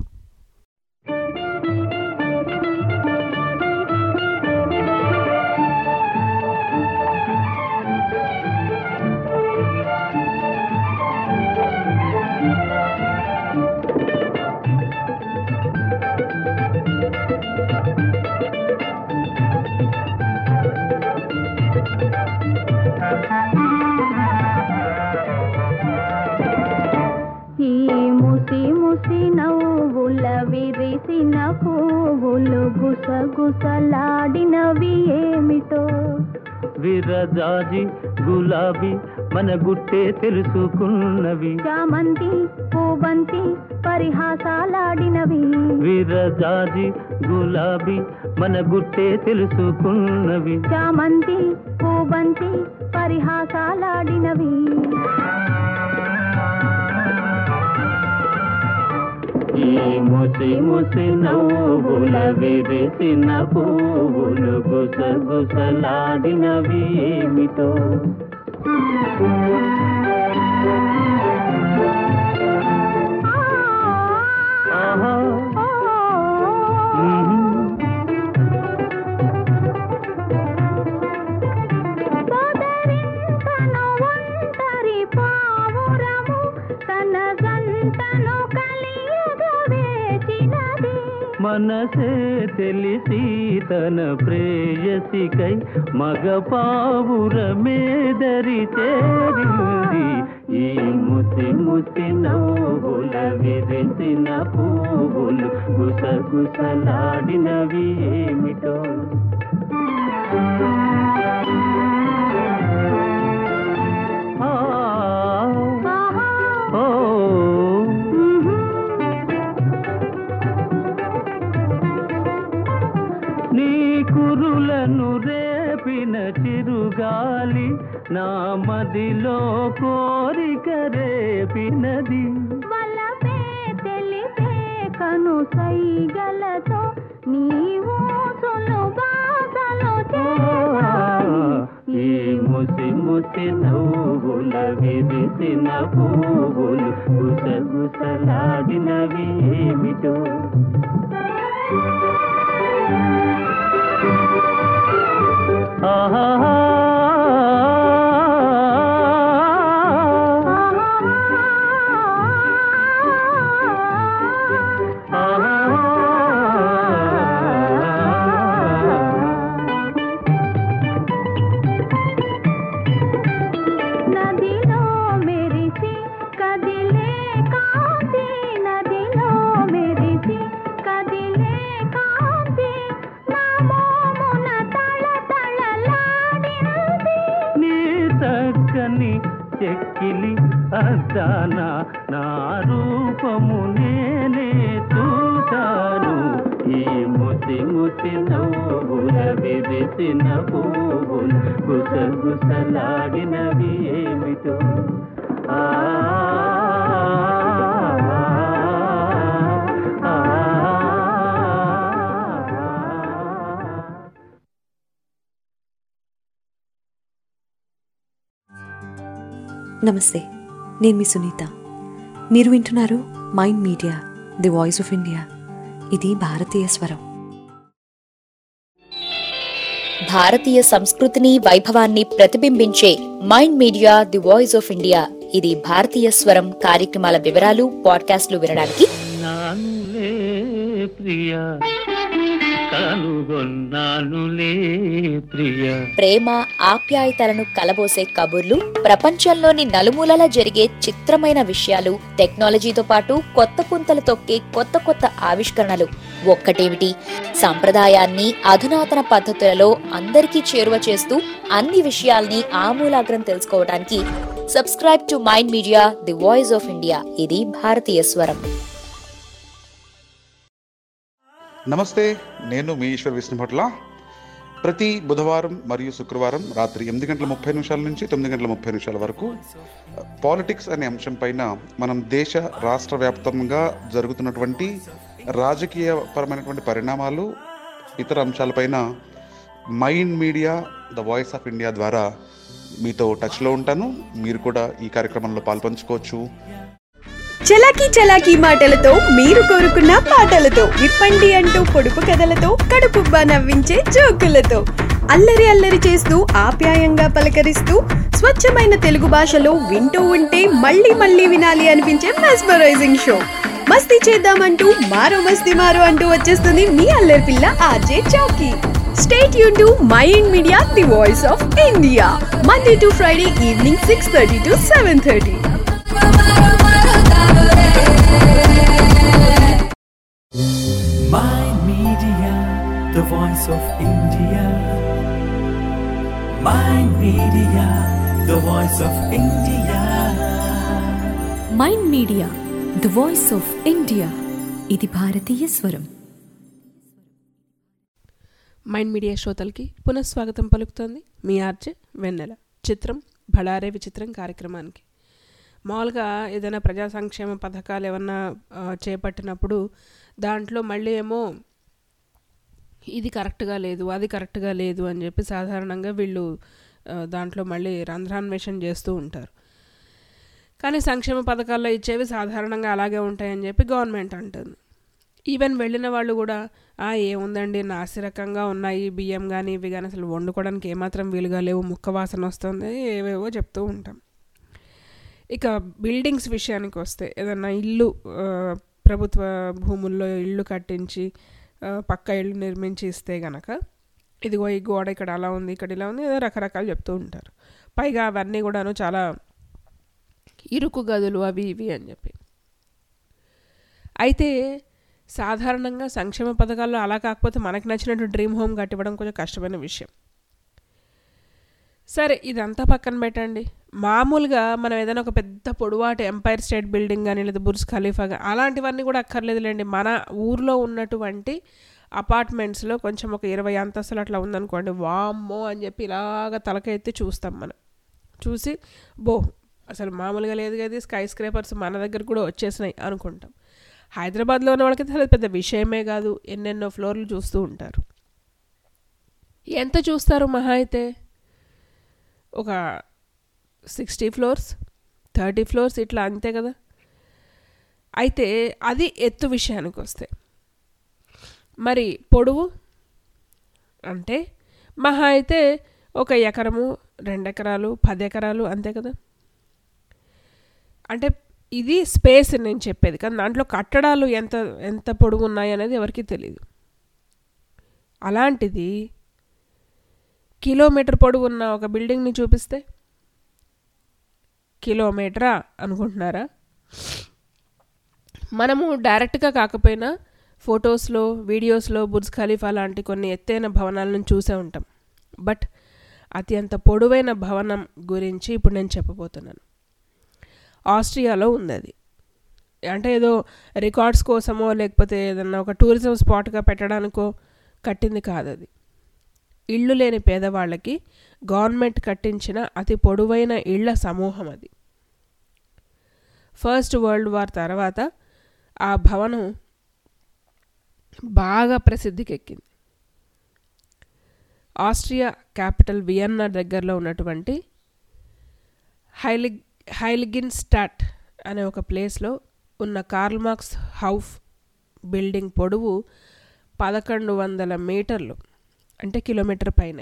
ఈ ముసి ముసి నవ్వుల విరిసిన పువ్వులు గుసగుసలాడినవి ఏమిటో విరజాజి గులాబీ మన గుట్టే తెలుసుకున్నవి చామంతి పూబంతి పరిహాసాలాడినవి విరజాజి గులాబీ మన గుట్టే తెలుసుకున్నవి చామంతి పూబంతి పరిహాసాలాడినవి ఈ ముసి ముసి నవ్వుల విరిసిన పువ్వులు గుసగుసలాడినవి ఏమిటో ఆహా మ్మ్. సోదరింతను ఒంటరి పావురము తన జంటను కలియగా వేచినది మనసే తెలిసి తన ప్రేయసికై మగ పావురమేదరి చేరింది ఈ ముసి ముసి నవ్వుల విరిసిన పువ్వులు గుసగుసలాడినవి ఏమిటో ఆ, ఆహా ఓ నీ కురులను రేపిన చిరుగాలి నా మదిలో కోరిక రేపినది వలపే తెలిపే కను సైగలతో నీవు సులుబాధలు చేసాయి ఈ ముసి ముసి నవ్వుల విరిసిన పువ్వులు గుసగుసలాడినవి ఏమిటో నదిలో మెరిసి కదిలే కాంతి నదిలో మెరిసి కదిలే కాంతి నా మోమున తళ తళలాడింది నీ చక్కని చెక్కిలి అద్దాన నా రూపము నేనే చూశాను ఈ ముసి ముసి నవ్వుల విరిసిన పువ్వులు గుసగుసలాడినవి ఏమిటో ఆ ఆ, ఆ. నమస్తే నేను మీ సునీత మీరు వింటున్నారు Mind Media the voice of India ఇది భారతీయ స్వరం భారతీయ సంస్కృతిని వైభవాన్ని ప్రతిబింబించే Mind Media the voice of India ఇది భారతీయ స్వరం కార్యక్రమాల వివరాలు పాడ్కాస్ట్లు వినడానికి నానులే ప్రియ కనుగొన్నానులే ప్రియ ప్రేమ ఆప్యాయతలను కలబోసే కబుర్లు ప్రపంచంలోని నలుమూలల జరిగే చిత్రమైన విషయాలు టెక్నాలజీతో పాటు కొత్త పుంతలు తొక్కే కొత్త కొత్త ఆవిష్కరణలు ఒక్కటేమిటి సంప్రదాయాన్ని అధునాతన పద్ధతులలో అందరికీ చేరువ చేస్తూ అన్ని విషయాల్ని ఆమూలాగ్రం తెలుసుకోవడానికి subscribe to Mind Media the voice of India ఇది భారతీయ స్వరం నమస్తే నేను మీ ఈశ్వర్ విష్ణుభట్ల ప్రతి బుధవారం మరియు శుక్రవారం రాత్రి ఎనిమిది గంటల ముప్పై నిమిషాల నుంచి తొమ్మిది గంటల ముప్పై నిమిషాల వరకు పాలిటిక్స్ అనే అంశం పైన మనం దేశ రాష్ట్ర వ్యాప్తంగా జరుగుతున్నటువంటి రాజకీయ పరమైనటువంటి పరిణామాలు ఇతర అంశాలపైన Mind Media the voice of India ద్వారా మీతో టచ్లో ఉంటాను మీరు కూడా ఈ కార్యక్రమంలో పాల్పంచుకోవచ్చు చలాకీ చలాకీ మాటలతో మీరు కోరుకున్న పాటలతో విప్పండి అంటూ పొడుపు కథలతో కడుపుబ్బా నవ్వించే జోకులతో అల్లరి అల్లరి చేస్తూ ఆప్యాయంగా పలకరిస్తూ స్వచ్ఛమైన తెలుగు భాషలో వింటూ ఉంటే మళ్ళీ మళ్ళీ వినాలి అనిపించే మెస్మరైజింగ్ షో మస్తీ చేద్దామంటూ మారో మస్తీ మారో అంటూ వచ్చేస్తుంది మీ అల్లరి పిల్ల ఆర్జే చౌకీ స్టేట్ యూన్ to Mind Media the voice of India Monday to Friday evening six thirty to seven thirty Mind Media, the voice of India. Mind Media, the voice of India. Mind Media the voice of India ఇది భారతీయ స్వరం mind media శ్రోతలకి పునఃస్వాగతం పలుకుతోంది మీ RJ వెన్నెల చిత్రం బళారే విచిత్రం కార్యక్రమానికి మామూలుగా ఏదైనా ప్రజా సంక్షేమ పథకాలు ఏమన్నా ఆ, చేపట్టినప్పుడు దాంట్లో మళ్ళీ ఏమో ఇది కరెక్ట్గా లేదు అది కరెక్ట్గా లేదు అని చెప్పి సాధారణంగా వీళ్ళు ఆ, దాంట్లో మళ్ళీ రంధ్రాన్వేషణ చేస్తూ ఉంటారు కానీ సంక్షేమ పథకాల్లో ఇచ్చేవి సాధారణంగా అలాగే ఉంటాయని చెప్పి గవర్నమెంట్ అంటుంది ఈవెన్ వెళ్ళిన వాళ్ళు కూడా "ఆ, ఏముందండి నాసిరకంగా ఉన్నాయి బియ్యం కానీ ఇవి కానీ అసలు వండుకోవడానికి ఏమాత్రం వీలుగా లేవు ముక్క వాసన వస్తుంది ఏవేవో చెప్తూ ఉంటాం ఇక బిల్డింగ్స్ విషయానికి వస్తే ఏదన్నా ఇల్లు ఆ, ప్రభుత్వ భూముల్లో ఇల్లు కట్టించి ఆ, పక్క ఇల్లు నిర్మించి ఇస్తే గనక ఇదిగో ఈ గోడ ఇక్కడ అలా ఉంది ఇక్కడ ఇలా ఉంది ఏదో రకరకాలు చెప్తూ ఉంటారు పైగా అవన్నీ కూడాను చాలా ఇరుకు గదులు అవి ఇవి అని చెప్పి అయితే సాధారణంగా సంక్షేమ పథకాల్లో అలా కాకపోతే మనకు నచ్చినట్టు డ్రీమ్ హోమ్ కట్టివ్వడం కొంచెం కష్టమైన విషయం సరే ఇదంతా పక్కన పెట్టండి మామూలుగా మనం ఏదైనా ఒక పెద్ద పొడవాటి ఎంపైర్ స్టేట్ బిల్డింగ్ కానీ లేదా బుర్జ్ ఖలీఫా కానీ అలాంటివన్నీ కూడా అక్కర్లేదులేండి మన ఊర్లో ఉన్నటువంటి అపార్ట్మెంట్స్లో కొంచెం ఒక ఇరవై అంతస్తులు అట్లా ఉందనుకోండి వామ్మో అని చెప్పి ఇలాగ తలకెత్తి చూస్తాం మనం చూసి బో అసలు మామూలుగా లేదు కదా స్కై స్క్రేపర్స్ మన దగ్గర కూడా వచ్చేసినాయి అనుకుంటాం హైదరాబాద్లో ఉన్న వాళ్ళకి అసలు పెద్ద విషయమే కాదు ఎన్నెన్నో ఫ్లోర్లు చూస్తూ ఉంటారు ఎంత చూస్తారు మహా అయితే ఒక సిక్స్టీ ఫ్లోర్స్ థర్టీ ఫ్లోర్స్ ఇట్లా అంతే కదా అయితే అది ఎత్తు విషయానికి వస్తే మరి పొడవు అంటే మహా అయితే ఒక ఎకరము రెండు ఎకరాలు పది ఎకరాలు అంతే కదా అంటే ఇది స్పేస్ నేను చెప్పేది కానీ దాంట్లో కట్టడాలు ఎంత ఎంత పొడుగు ఉన్నాయి అనేది ఎవరికీ తెలియదు అలాంటిది కిలోమీటర్ పొడుగు ఉన్న ఒక బిల్డింగ్ని చూపిస్తే కిలోమీటరా అనుకుంటున్నారా మనము డైరెక్ట్గా కాకపోయినా ఫొటోస్లో వీడియోస్లో బుర్జ్ ఖలీఫా లాంటి కొన్ని ఎత్తైన భవనాలను చూసే ఉంటాం బట్ అత్యంత పొడవైన భవనం గురించి ఇప్పుడు నేను చెప్పబోతున్నాను ఆస్ట్రియాలో ఉంది అది అంటే ఏదో రికార్డ్స్ కోసమో లేకపోతే ఏదన్నా ఒక టూరిజం స్పాట్గా పెట్టడానికో కట్టింది కాదు అది ఇళ్ళు లేని పేదవాళ్ళకి గవర్నమెంట్ కట్టించిన అతి పొడవైన ఇళ్ల సమూహం అది ఫస్ట్ వరల్డ్ వార్ తర్వాత ఆ భవనం బాగా ప్రసిద్ధికి ఎక్కింది ఆస్ట్రియా క్యాపిటల్ వియన్నా దగ్గరలో ఉన్నటువంటి హైలిగ్ హైలిగిన్ స్టాట్ అనే ఒక ప్లేస్లో ఉన్న కార్ల్మార్క్స్ హౌస్ బిల్డింగ్ పొడవు పదకొండు వందల మీటర్లు అంటే కిలోమీటర్ పైనే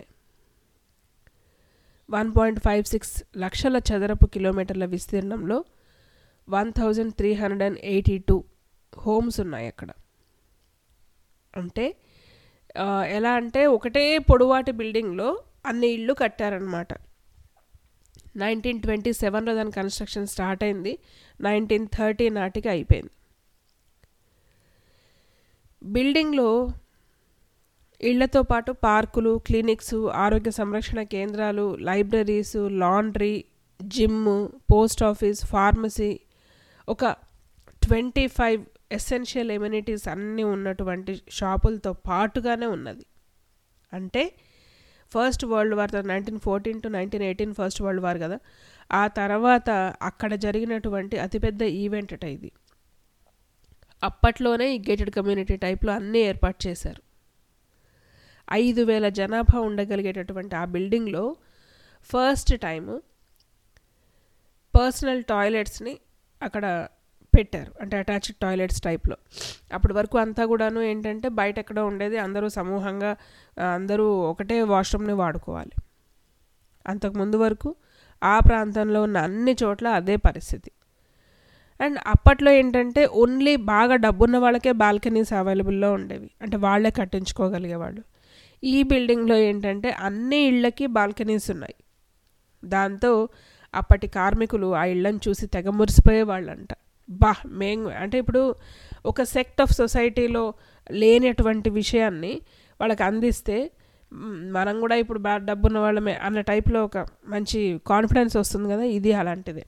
వన్ పాయింట్ ఫైవ్ సిక్స్ లక్షల చదరపు కిలోమీటర్ల విస్తీర్ణంలో one thousand three hundred and eighty two homes ఉన్నాయి అక్కడ అంటే ఆ, ఎలా అంటే ఒకటే పొడవాటి బిల్డింగ్లో అన్ని ఇళ్ళు కట్టారనమాట నైన్టీన్ ట్వంటీ సెవెన్లో దాని కన్స్ట్రక్షన్ స్టార్ట్ అయింది నైన్టీన్ థర్టీ నాటికి అయిపోయింది బిల్డింగ్లో ఇళ్లతో పాటు పార్కులు క్లినిక్స్ ఆరోగ్య సంరక్షణ కేంద్రాలు libraries laundry gym post office pharmacy ఒక ట్వంటీ ఫైవ్ ఎసెన్షియల్ ఎమ్యూనిటీస్ అన్నీ ఉన్నటువంటి షాపులతో పాటుగానే ఉన్నది అంటే first world war nineteen fourteen to nineteen eighteen first world war కదా ఆ తర్వాత అక్కడ జరిగినటువంటి అతిపెద్ద ఈవెంట్ అట ఇది అప్పట్లోనే ఈ గేటెడ్ కమ్యూనిటీ టైప్లో అన్నీ ఏర్పాటు చేశారు ఐదు వేల జనాభా ఉండగలిగేటటువంటి ఆ బిల్డింగ్లో ఫస్ట్ టైము పర్సనల్ టాయిలెట్స్ని అక్కడ పెట్టారు అంటే అటాచ్డ్ టాయిలెట్స్ టైప్లో అప్పటి వరకు అంతా కూడాను ఏంటంటే బయట ఎక్కడో ఉండేది అందరూ సమూహంగా ఆ, అందరూ ఒకటే వాష్రూమ్ని వాడుకోవాలి అంతకు ముందు వరకు ఆ ప్రాంతంలో ఉన్న అన్ని చోట్ల అదే పరిస్థితి అండ్ అప్పట్లో ఏంటంటే ఓన్లీ బాగా డబ్బున్న వాళ్ళకే బాల్కనీస్ అవైలబుల్లో ఉండేవి అంటే వాళ్ళే కట్టించుకోగలిగేవాళ్ళు ఈ బిల్డింగ్లో ఏంటంటే అన్ని ఇళ్ళకి బాల్కనీస్ ఉన్నాయి దాంతో అప్పటి కార్మికులు ఆ ఇళ్ళని చూసి తెగ మురిసిపోయే వాళ్ళంట బా మేం అంటే ఇప్పుడు ఒక సెక్ట్ ఆఫ్ సొసైటీలో లేనటువంటి విషయాన్ని వాళ్ళకి అందిస్తే మ్, మనం కూడా ఇప్పుడు బాగా డబ్బున్న వాళ్ళమే అన్న టైప్లో ఒక మంచి కాన్ఫిడెన్స్ వస్తుంది కదా ఇది అలాంటిదే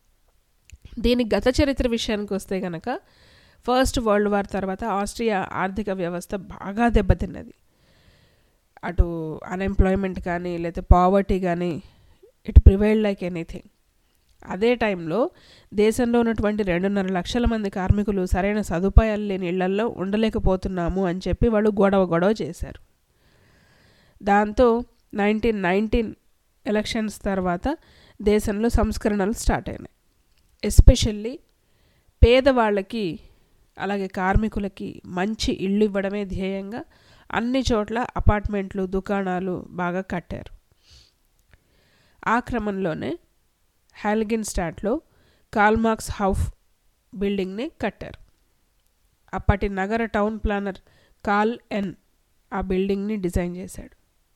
దీని గత చరిత్ర విషయానికి వస్తే కనుక ఫస్ట్ వరల్డ్ వార్ తర్వాత ఆస్ట్రియా ఆర్థిక వ్యవస్థ బాగా దెబ్బతిన్నది అటు అన్ఎంప్లాయ్మెంట్ కానీ లేకపోతే పావర్టీ కానీ ఇట్ ప్రివైల్డ్ లైక్ ఎనీథింగ్ అదే టైంలో దేశంలో ఉన్నటువంటి రెండున్నర లక్షల మంది కార్మికులు సరైన సదుపాయాలు లేని ఇళ్లల్లో ఉండలేకపోతున్నాము అని చెప్పి వాళ్ళు గొడవ గొడవ చేశారు దాంతో నైన్టీన్ నైన్టీన్ ఎలక్షన్స్ తర్వాత దేశంలో సంస్కరణలు స్టార్ట్ అయినాయి ఎస్పెషల్లీ పేదవాళ్ళకి అలాగే కార్మికులకి మంచి ఇళ్ళు ఇవ్వడమే ధ్యేయంగా అన్ని చోట్ల అపార్ట్మెంట్లు దుకాణాలు బాగా కట్టారు ఆ క్రమంలోనే హ్యాల్గిన్ స్టాట్లో కాల్మార్క్స్ హౌస్ బిల్డింగ్ని కట్టారు అప్పటి నగర టౌన్ ప్లానర్ కాల్ ఎన్ ఆ బిల్డింగ్ని డిజైన్ చేశాడు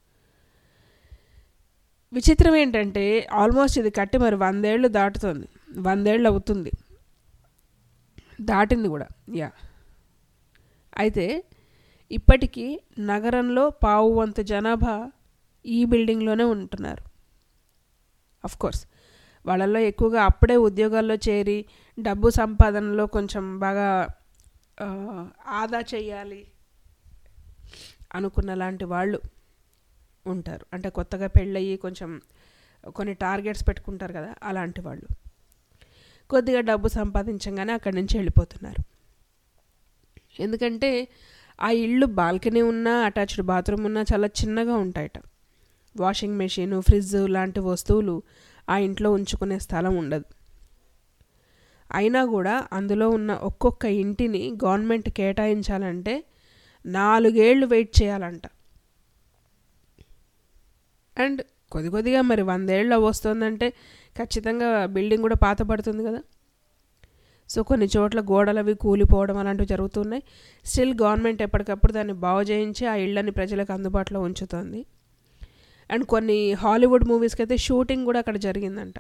విచిత్రం ఏంటంటే ఆల్మోస్ట్ ఇది కట్టి మరి వందేళ్ళు దాటుతుంది వందేళ్ళు అవుతుంది దాటింది కూడా యా అయితే ఇప్పటికీ నగరంలో పావు వంతు జనాభా ఈ బిల్డింగ్లోనే ఉంటున్నారు అఫ్ కోర్స్ వాళ్ళల్లో ఎక్కువగా అప్పుడే ఉద్యోగాల్లో చేరి డబ్బు సంపాదనలో కొంచెం బాగా ఆ, ఆదా చేయాలి అనుకున్న లాంటి వాళ్ళు ఉంటారు అంటే కొత్తగా పెళ్ళయి కొంచెం కొన్ని టార్గెట్స్ పెట్టుకుంటారు కదా అలాంటి వాళ్ళు కొద్దిగా డబ్బు సంపాదించగానే అక్కడి నుంచి వెళ్ళిపోతున్నారు ఎందుకంటే ఆ ఇల్లు బాల్కనీ ఉన్నా అటాచ్డ్ బాత్రూమ్ ఉన్నా చాలా చిన్నగా ఉంటాయట వాషింగ్ మెషిన్ ఫ్రిడ్జ్ లాంటి వస్తువులు ఆ ఇంట్లో ఉంచుకునే స్థలం ఉండదు అయినా కూడా అందులో ఉన్న ఒక్కొక్క ఇంటిని గవర్నమెంట్ కేటాయించాలంటే నాలుగేళ్లు వెయిట్ చేయాలంట అండ్ కొద్ది కొద్దిగా మరి వందేళ్ళు వస్తుందంటే ఖచ్చితంగా బిల్డింగ్ కూడా పాత పడుతుంది కదా సో కొన్ని చోట్ల గోడలు అవి కూలిపోవడం అలాంటివి జరుగుతున్నాయి స్టిల్ గవర్నమెంట్ ఎప్పటికప్పుడు దాన్ని బాగు చేయించి ఆ ఇళ్ళని ప్రజలకు అందుబాటులో ఉంచుతుంది అండ్ కొన్ని హాలీవుడ్ మూవీస్కి అయితే షూటింగ్ కూడా అక్కడ జరిగిందంట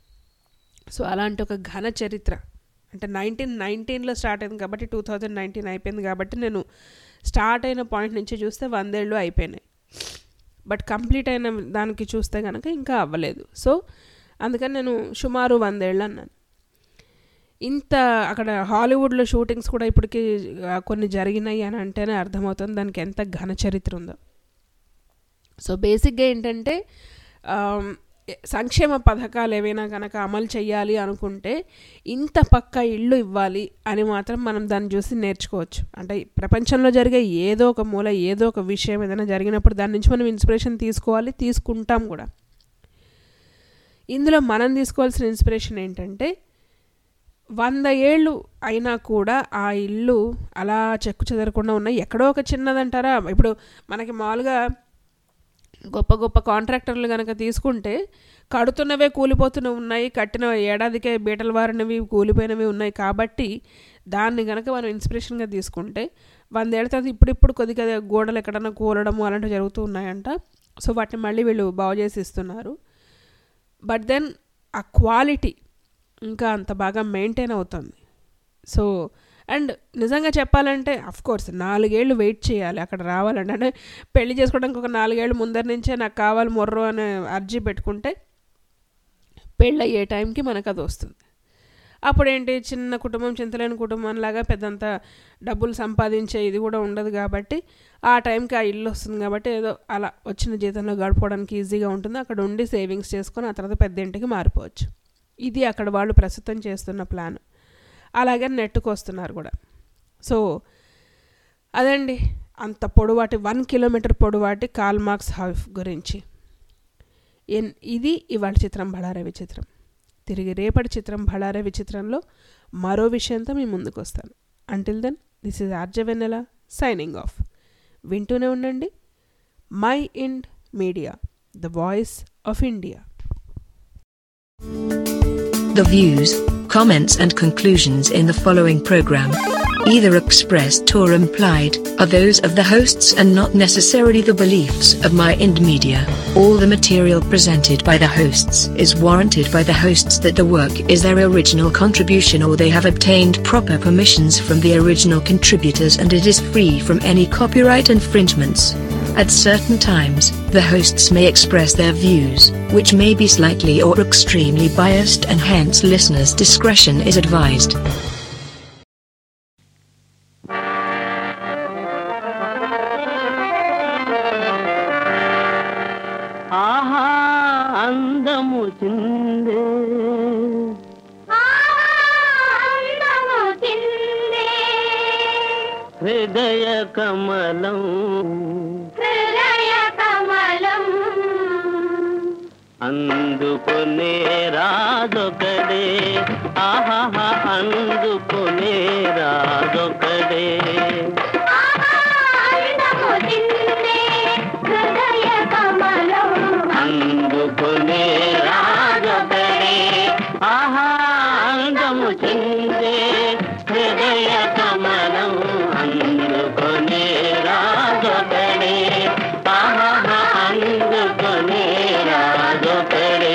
సో అలాంటి ఒక ఘన చరిత్ర అంటే నైన్టీన్ నైన్టీన్లో స్టార్ట్ అయింది కాబట్టి టూ థౌజండ్ నైన్టీన్ అయిపోయింది కాబట్టి నేను స్టార్ట్ అయిన పాయింట్ నుంచి చూస్తే వందేళ్ళు అయిపోయినాయి బట్ కంప్లీట్ అయిన దానికి చూస్తే కనుక ఇంకా అవ్వలేదు సో అందుకని నేను సుమారు వందేళ్ళు అన్నాను ఇంత అక్కడ హాలీవుడ్లో షూటింగ్స్ కూడా ఇప్పటికి ఆ, కొన్ని జరిగినాయి అని అంటేనే అర్థమవుతుంది దానికి ఎంత ఘన చరిత్ర ఉందో సో బేసిక్గా ఏంటంటే ఆమ్, ఎ- సంక్షేమ పథకాలు ఏవైనా కనుక అమలు చేయాలి అనుకుంటే ఇంత పక్క ఇల్లు ఇవ్వాలి అని మాత్రం మనం దాన్ని చూసి నేర్చుకోవచ్చు అంటే ప్రపంచంలో జరిగే ఏదో ఒక మూల ఏదో ఒక విషయం ఏదైనా జరిగినప్పుడు దాని నుంచి మనం ఇన్స్పిరేషన్ తీసుకోవాలి తీసుకుంటాం కూడా ఇందులో మనం తీసుకోవాల్సిన ఇన్స్పిరేషన్ ఏంటంటే వంద ఏళ్ళు అయినా కూడా ఆ ఇల్లు అలా చెక్కు చెదరకుండా ఉన్నాయి ఎక్కడో ఒక చిన్నదంటారా ఇప్పుడు మనకి మామూలుగా గొప్ప గొప్ప కాంట్రాక్టర్లు కనుక తీసుకుంటే కడుతున్నవే కూలిపోతూనే ఉన్నాయి కట్టిన ఏడాదికే బీటలు వారినవి కూలిపోయినవి ఉన్నాయి కాబట్టి దాన్ని కనుక మనం ఇన్స్పిరేషన్గా తీసుకుంటే వందేళ్ల తర్వాత ఇప్పుడిప్పుడు కొద్దిగా గోడలు ఎక్కడన్నా కూలడము అలాంటివి జరుగుతూ ఉన్నాయంట సో వాటిని మళ్ళీ వీళ్ళు బాగు చేసి ఇస్తున్నారు బట్ దెన్ ఆ క్వాలిటీ ఇంకా అంత బాగా మెయింటైన్ అవుతుంది సో అండ్ నిజంగా చెప్పాలంటే అఫ్ కోర్స్ నాలుగేళ్ళు వెయిట్ చేయాలి అక్కడ రావాలంటే అంటే పెళ్లి చేసుకోవడానికి ఒక నాలుగేళ్ళు ముందర నుంచే నాకు కావాలి మొర్రో అనే అర్జీ పెట్టుకుంటే పెళ్ళి అయ్యే టైంకి మనకు అది వస్తుంది అప్పుడేంటి చిన్న కుటుంబం చింతలేని కుటుంబం లాగా పెద్దంత డబ్బులు సంపాదించే ఇది కూడా ఉండదు కాబట్టి ఆ టైంకి ఆ ఇల్లు వస్తుంది కాబట్టి ఏదో అలా వచ్చిన జీతంలో గడుపుకోవడానికి ఈజీగా ఉంటుంది అక్కడ ఉండి సేవింగ్స్ చేసుకొని ఆ తర్వాత పెద్ద ఇంటికి మారిపోవచ్చు ఇది అక్కడ వాళ్ళు ప్రస్తుతం చేస్తున్న ప్లాన్ అలాగే నెట్టుకు వస్తున్నారు కూడా సో అదండి అంత పొడవాటి వన్ కిలోమీటర్ పొడవాటి కాల్ మార్క్స్ హౌస్ గురించి ఎన్ ఇది ఇవాళ చిత్రం బళారే విచిత్రం తిరిగి రేపటి చిత్రం బళారే విచిత్రంలో మరో విషయంతో మీ ముందుకు వస్తాను until then this is RJ Vennela signing off వింటూనే ఉండండి Mind Media the voice of India The views, comments, and conclusions in the following program, either expressed or implied, are those of the hosts and not necessarily the beliefs of My Ind Media. All the material presented by the hosts is warranted by the hosts that the work is their original contribution or they have obtained proper permissions from the original contributors and it is free from any copyright infringements. At certain times, the hosts may express their views, which may be slightly or extremely biased, and hence listeners' discretion is advised. ఆహా అందము చిందే హృదయ కమలం అందుకునే రాదొకడే ఆహా అందుకునే రాదొకడే అందుకునే రాగబడే ఆహా అందము చిందే హృదయ కమలం అందుకునే రాగబడే ఆహా అందుకునే రాగబడే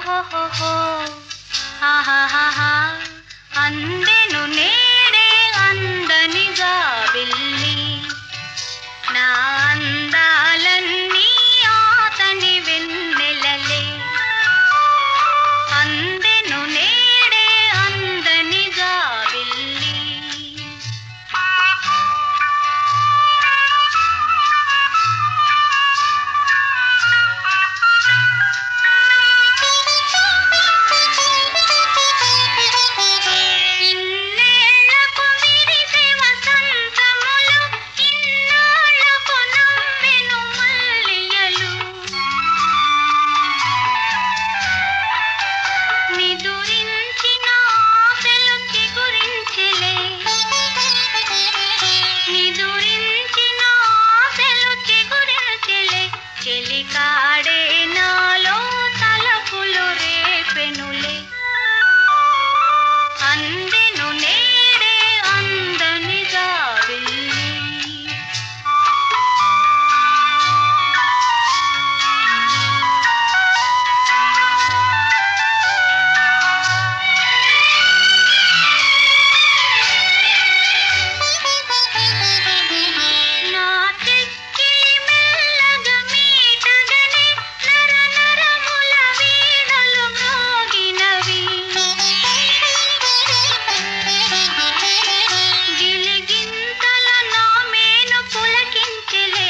ఓహోహోహో ఆహాహాహా అందెను నేడే అందనిగా వెళ్ళి నా అందాలన్నీ ఆతని వెన్నెలలే అందెను నేడే అందనిగా వెళ్ళి ఇన్నేళ్లకు విరిసే వసంతములు ఇన్నాళ్లకు నవ్వెను మల్లియలు నిదురించిన ఆశలు చిగురించెలే నిదురించిన ఆశలు చిగురించెలే చెలికాడే నాలో తలపులు రేపెనులే అందెను నేడే అందనిగా వెళ్ళి నా చెక్కిలి మెల్లగా మీటగనే నర నరముల వీణలు మ్రోగినవి గిలిగింతల నా మేను పులకించెలే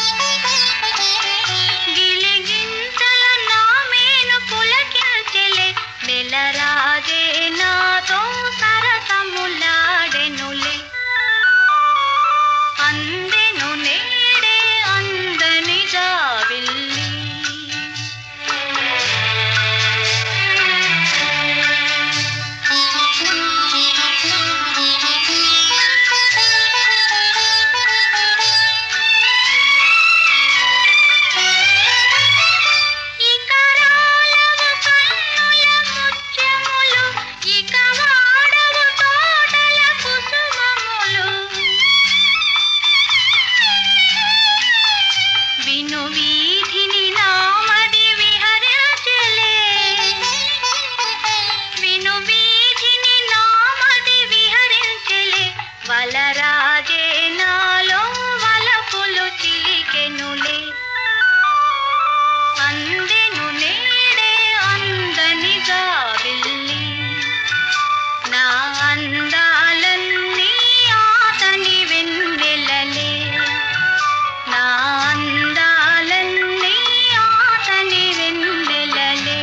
గిలిగింతల నా మేను పులకించెలే నెలరాజే నాతో సరసములాడెనులే అందెను నేడే అందనిగా వెళ్ళి ఇక రాలవు కన్నుల ముత్యములు ఇక వాడవు తోటల కుసుమములు విను వీధిని నామది విహరించలే విను వీధిని నామది విహరించలే వలరాజే నాలో వలపులు చిలికెనులే అందెను నేడే అందనిగా వెళ్ళి నా అందాలన్నీ ఆతని వెన్నెలలే నా అందాలన్నీ ఆతని వెన్నెలలే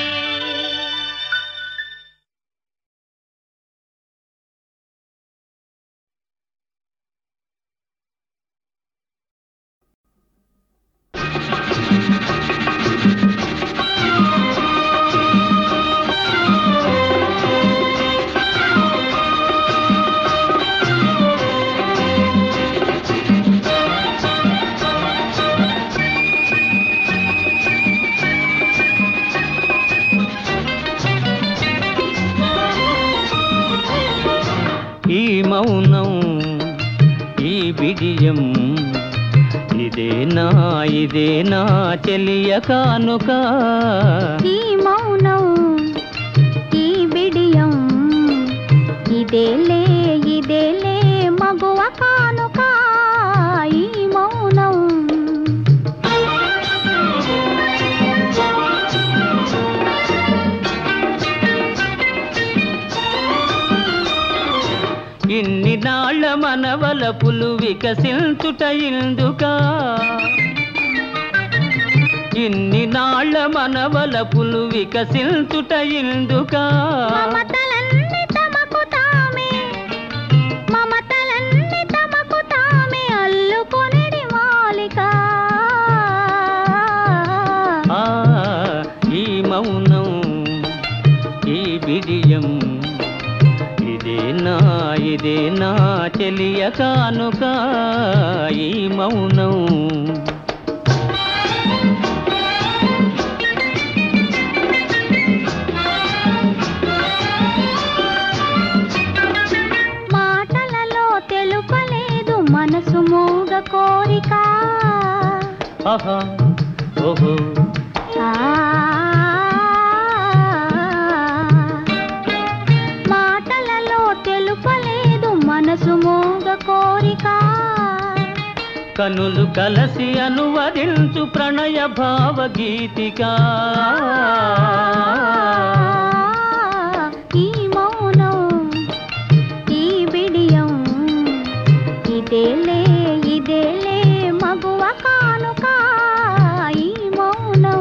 ఈ మౌనం ఈ బిడియం ఇదేనా ఇదేనా చెలియ కానుక ఈ మౌనం ఈ బిడియం ఇదేలే ఇదేలే మగువ కానుక ఈ మౌనం ఇన్ని నాళ్ళ మనవలపులు వికసించుట ఇందుకా ఇన్ని నాళ్ళ మనవలపులు వికసించుట ఇందుకా మమతలన్నీ తమకు తామే మమతలన్నీ తమకు తామే అల్లుకొనిడి మాలిక ఆ ఈ మౌనం ఈ బిడియం ఇదేనా ఇదేనా చెలియ కానుక ఈ మౌనం మాటలలో తెలుపలేదు మనసు మూగ కోరిక ఆహా ఓహో ఆ కనులు కలసి అనువదించు ప్రణయ భావగీతిక ఈ మౌనం ఈ బిడియం ఇదేలే ఇదేలే మగువ కానుక ఈ మౌనం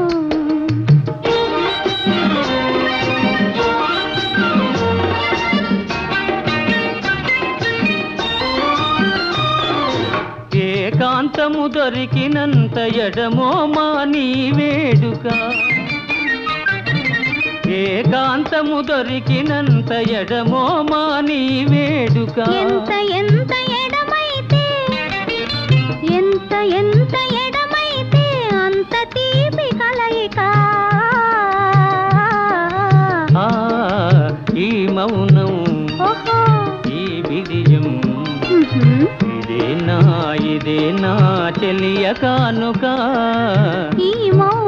ఏకాంతము దొరికినంత ఎడమో మా నీ వేడుక ఏకాంతము దొరికినంత ఎడమో మా నీ వేడుక ఎంత ఎంత ఎడమైతే ఎంత ఎంత ఎడమైతే అంత తీపి కలయిక ఆ, ఈ మౌనం ఓహో ఈ విజయం ఉహుం. ఇదే నా ఇదే నా చెలియ కానుక ఈ మౌనం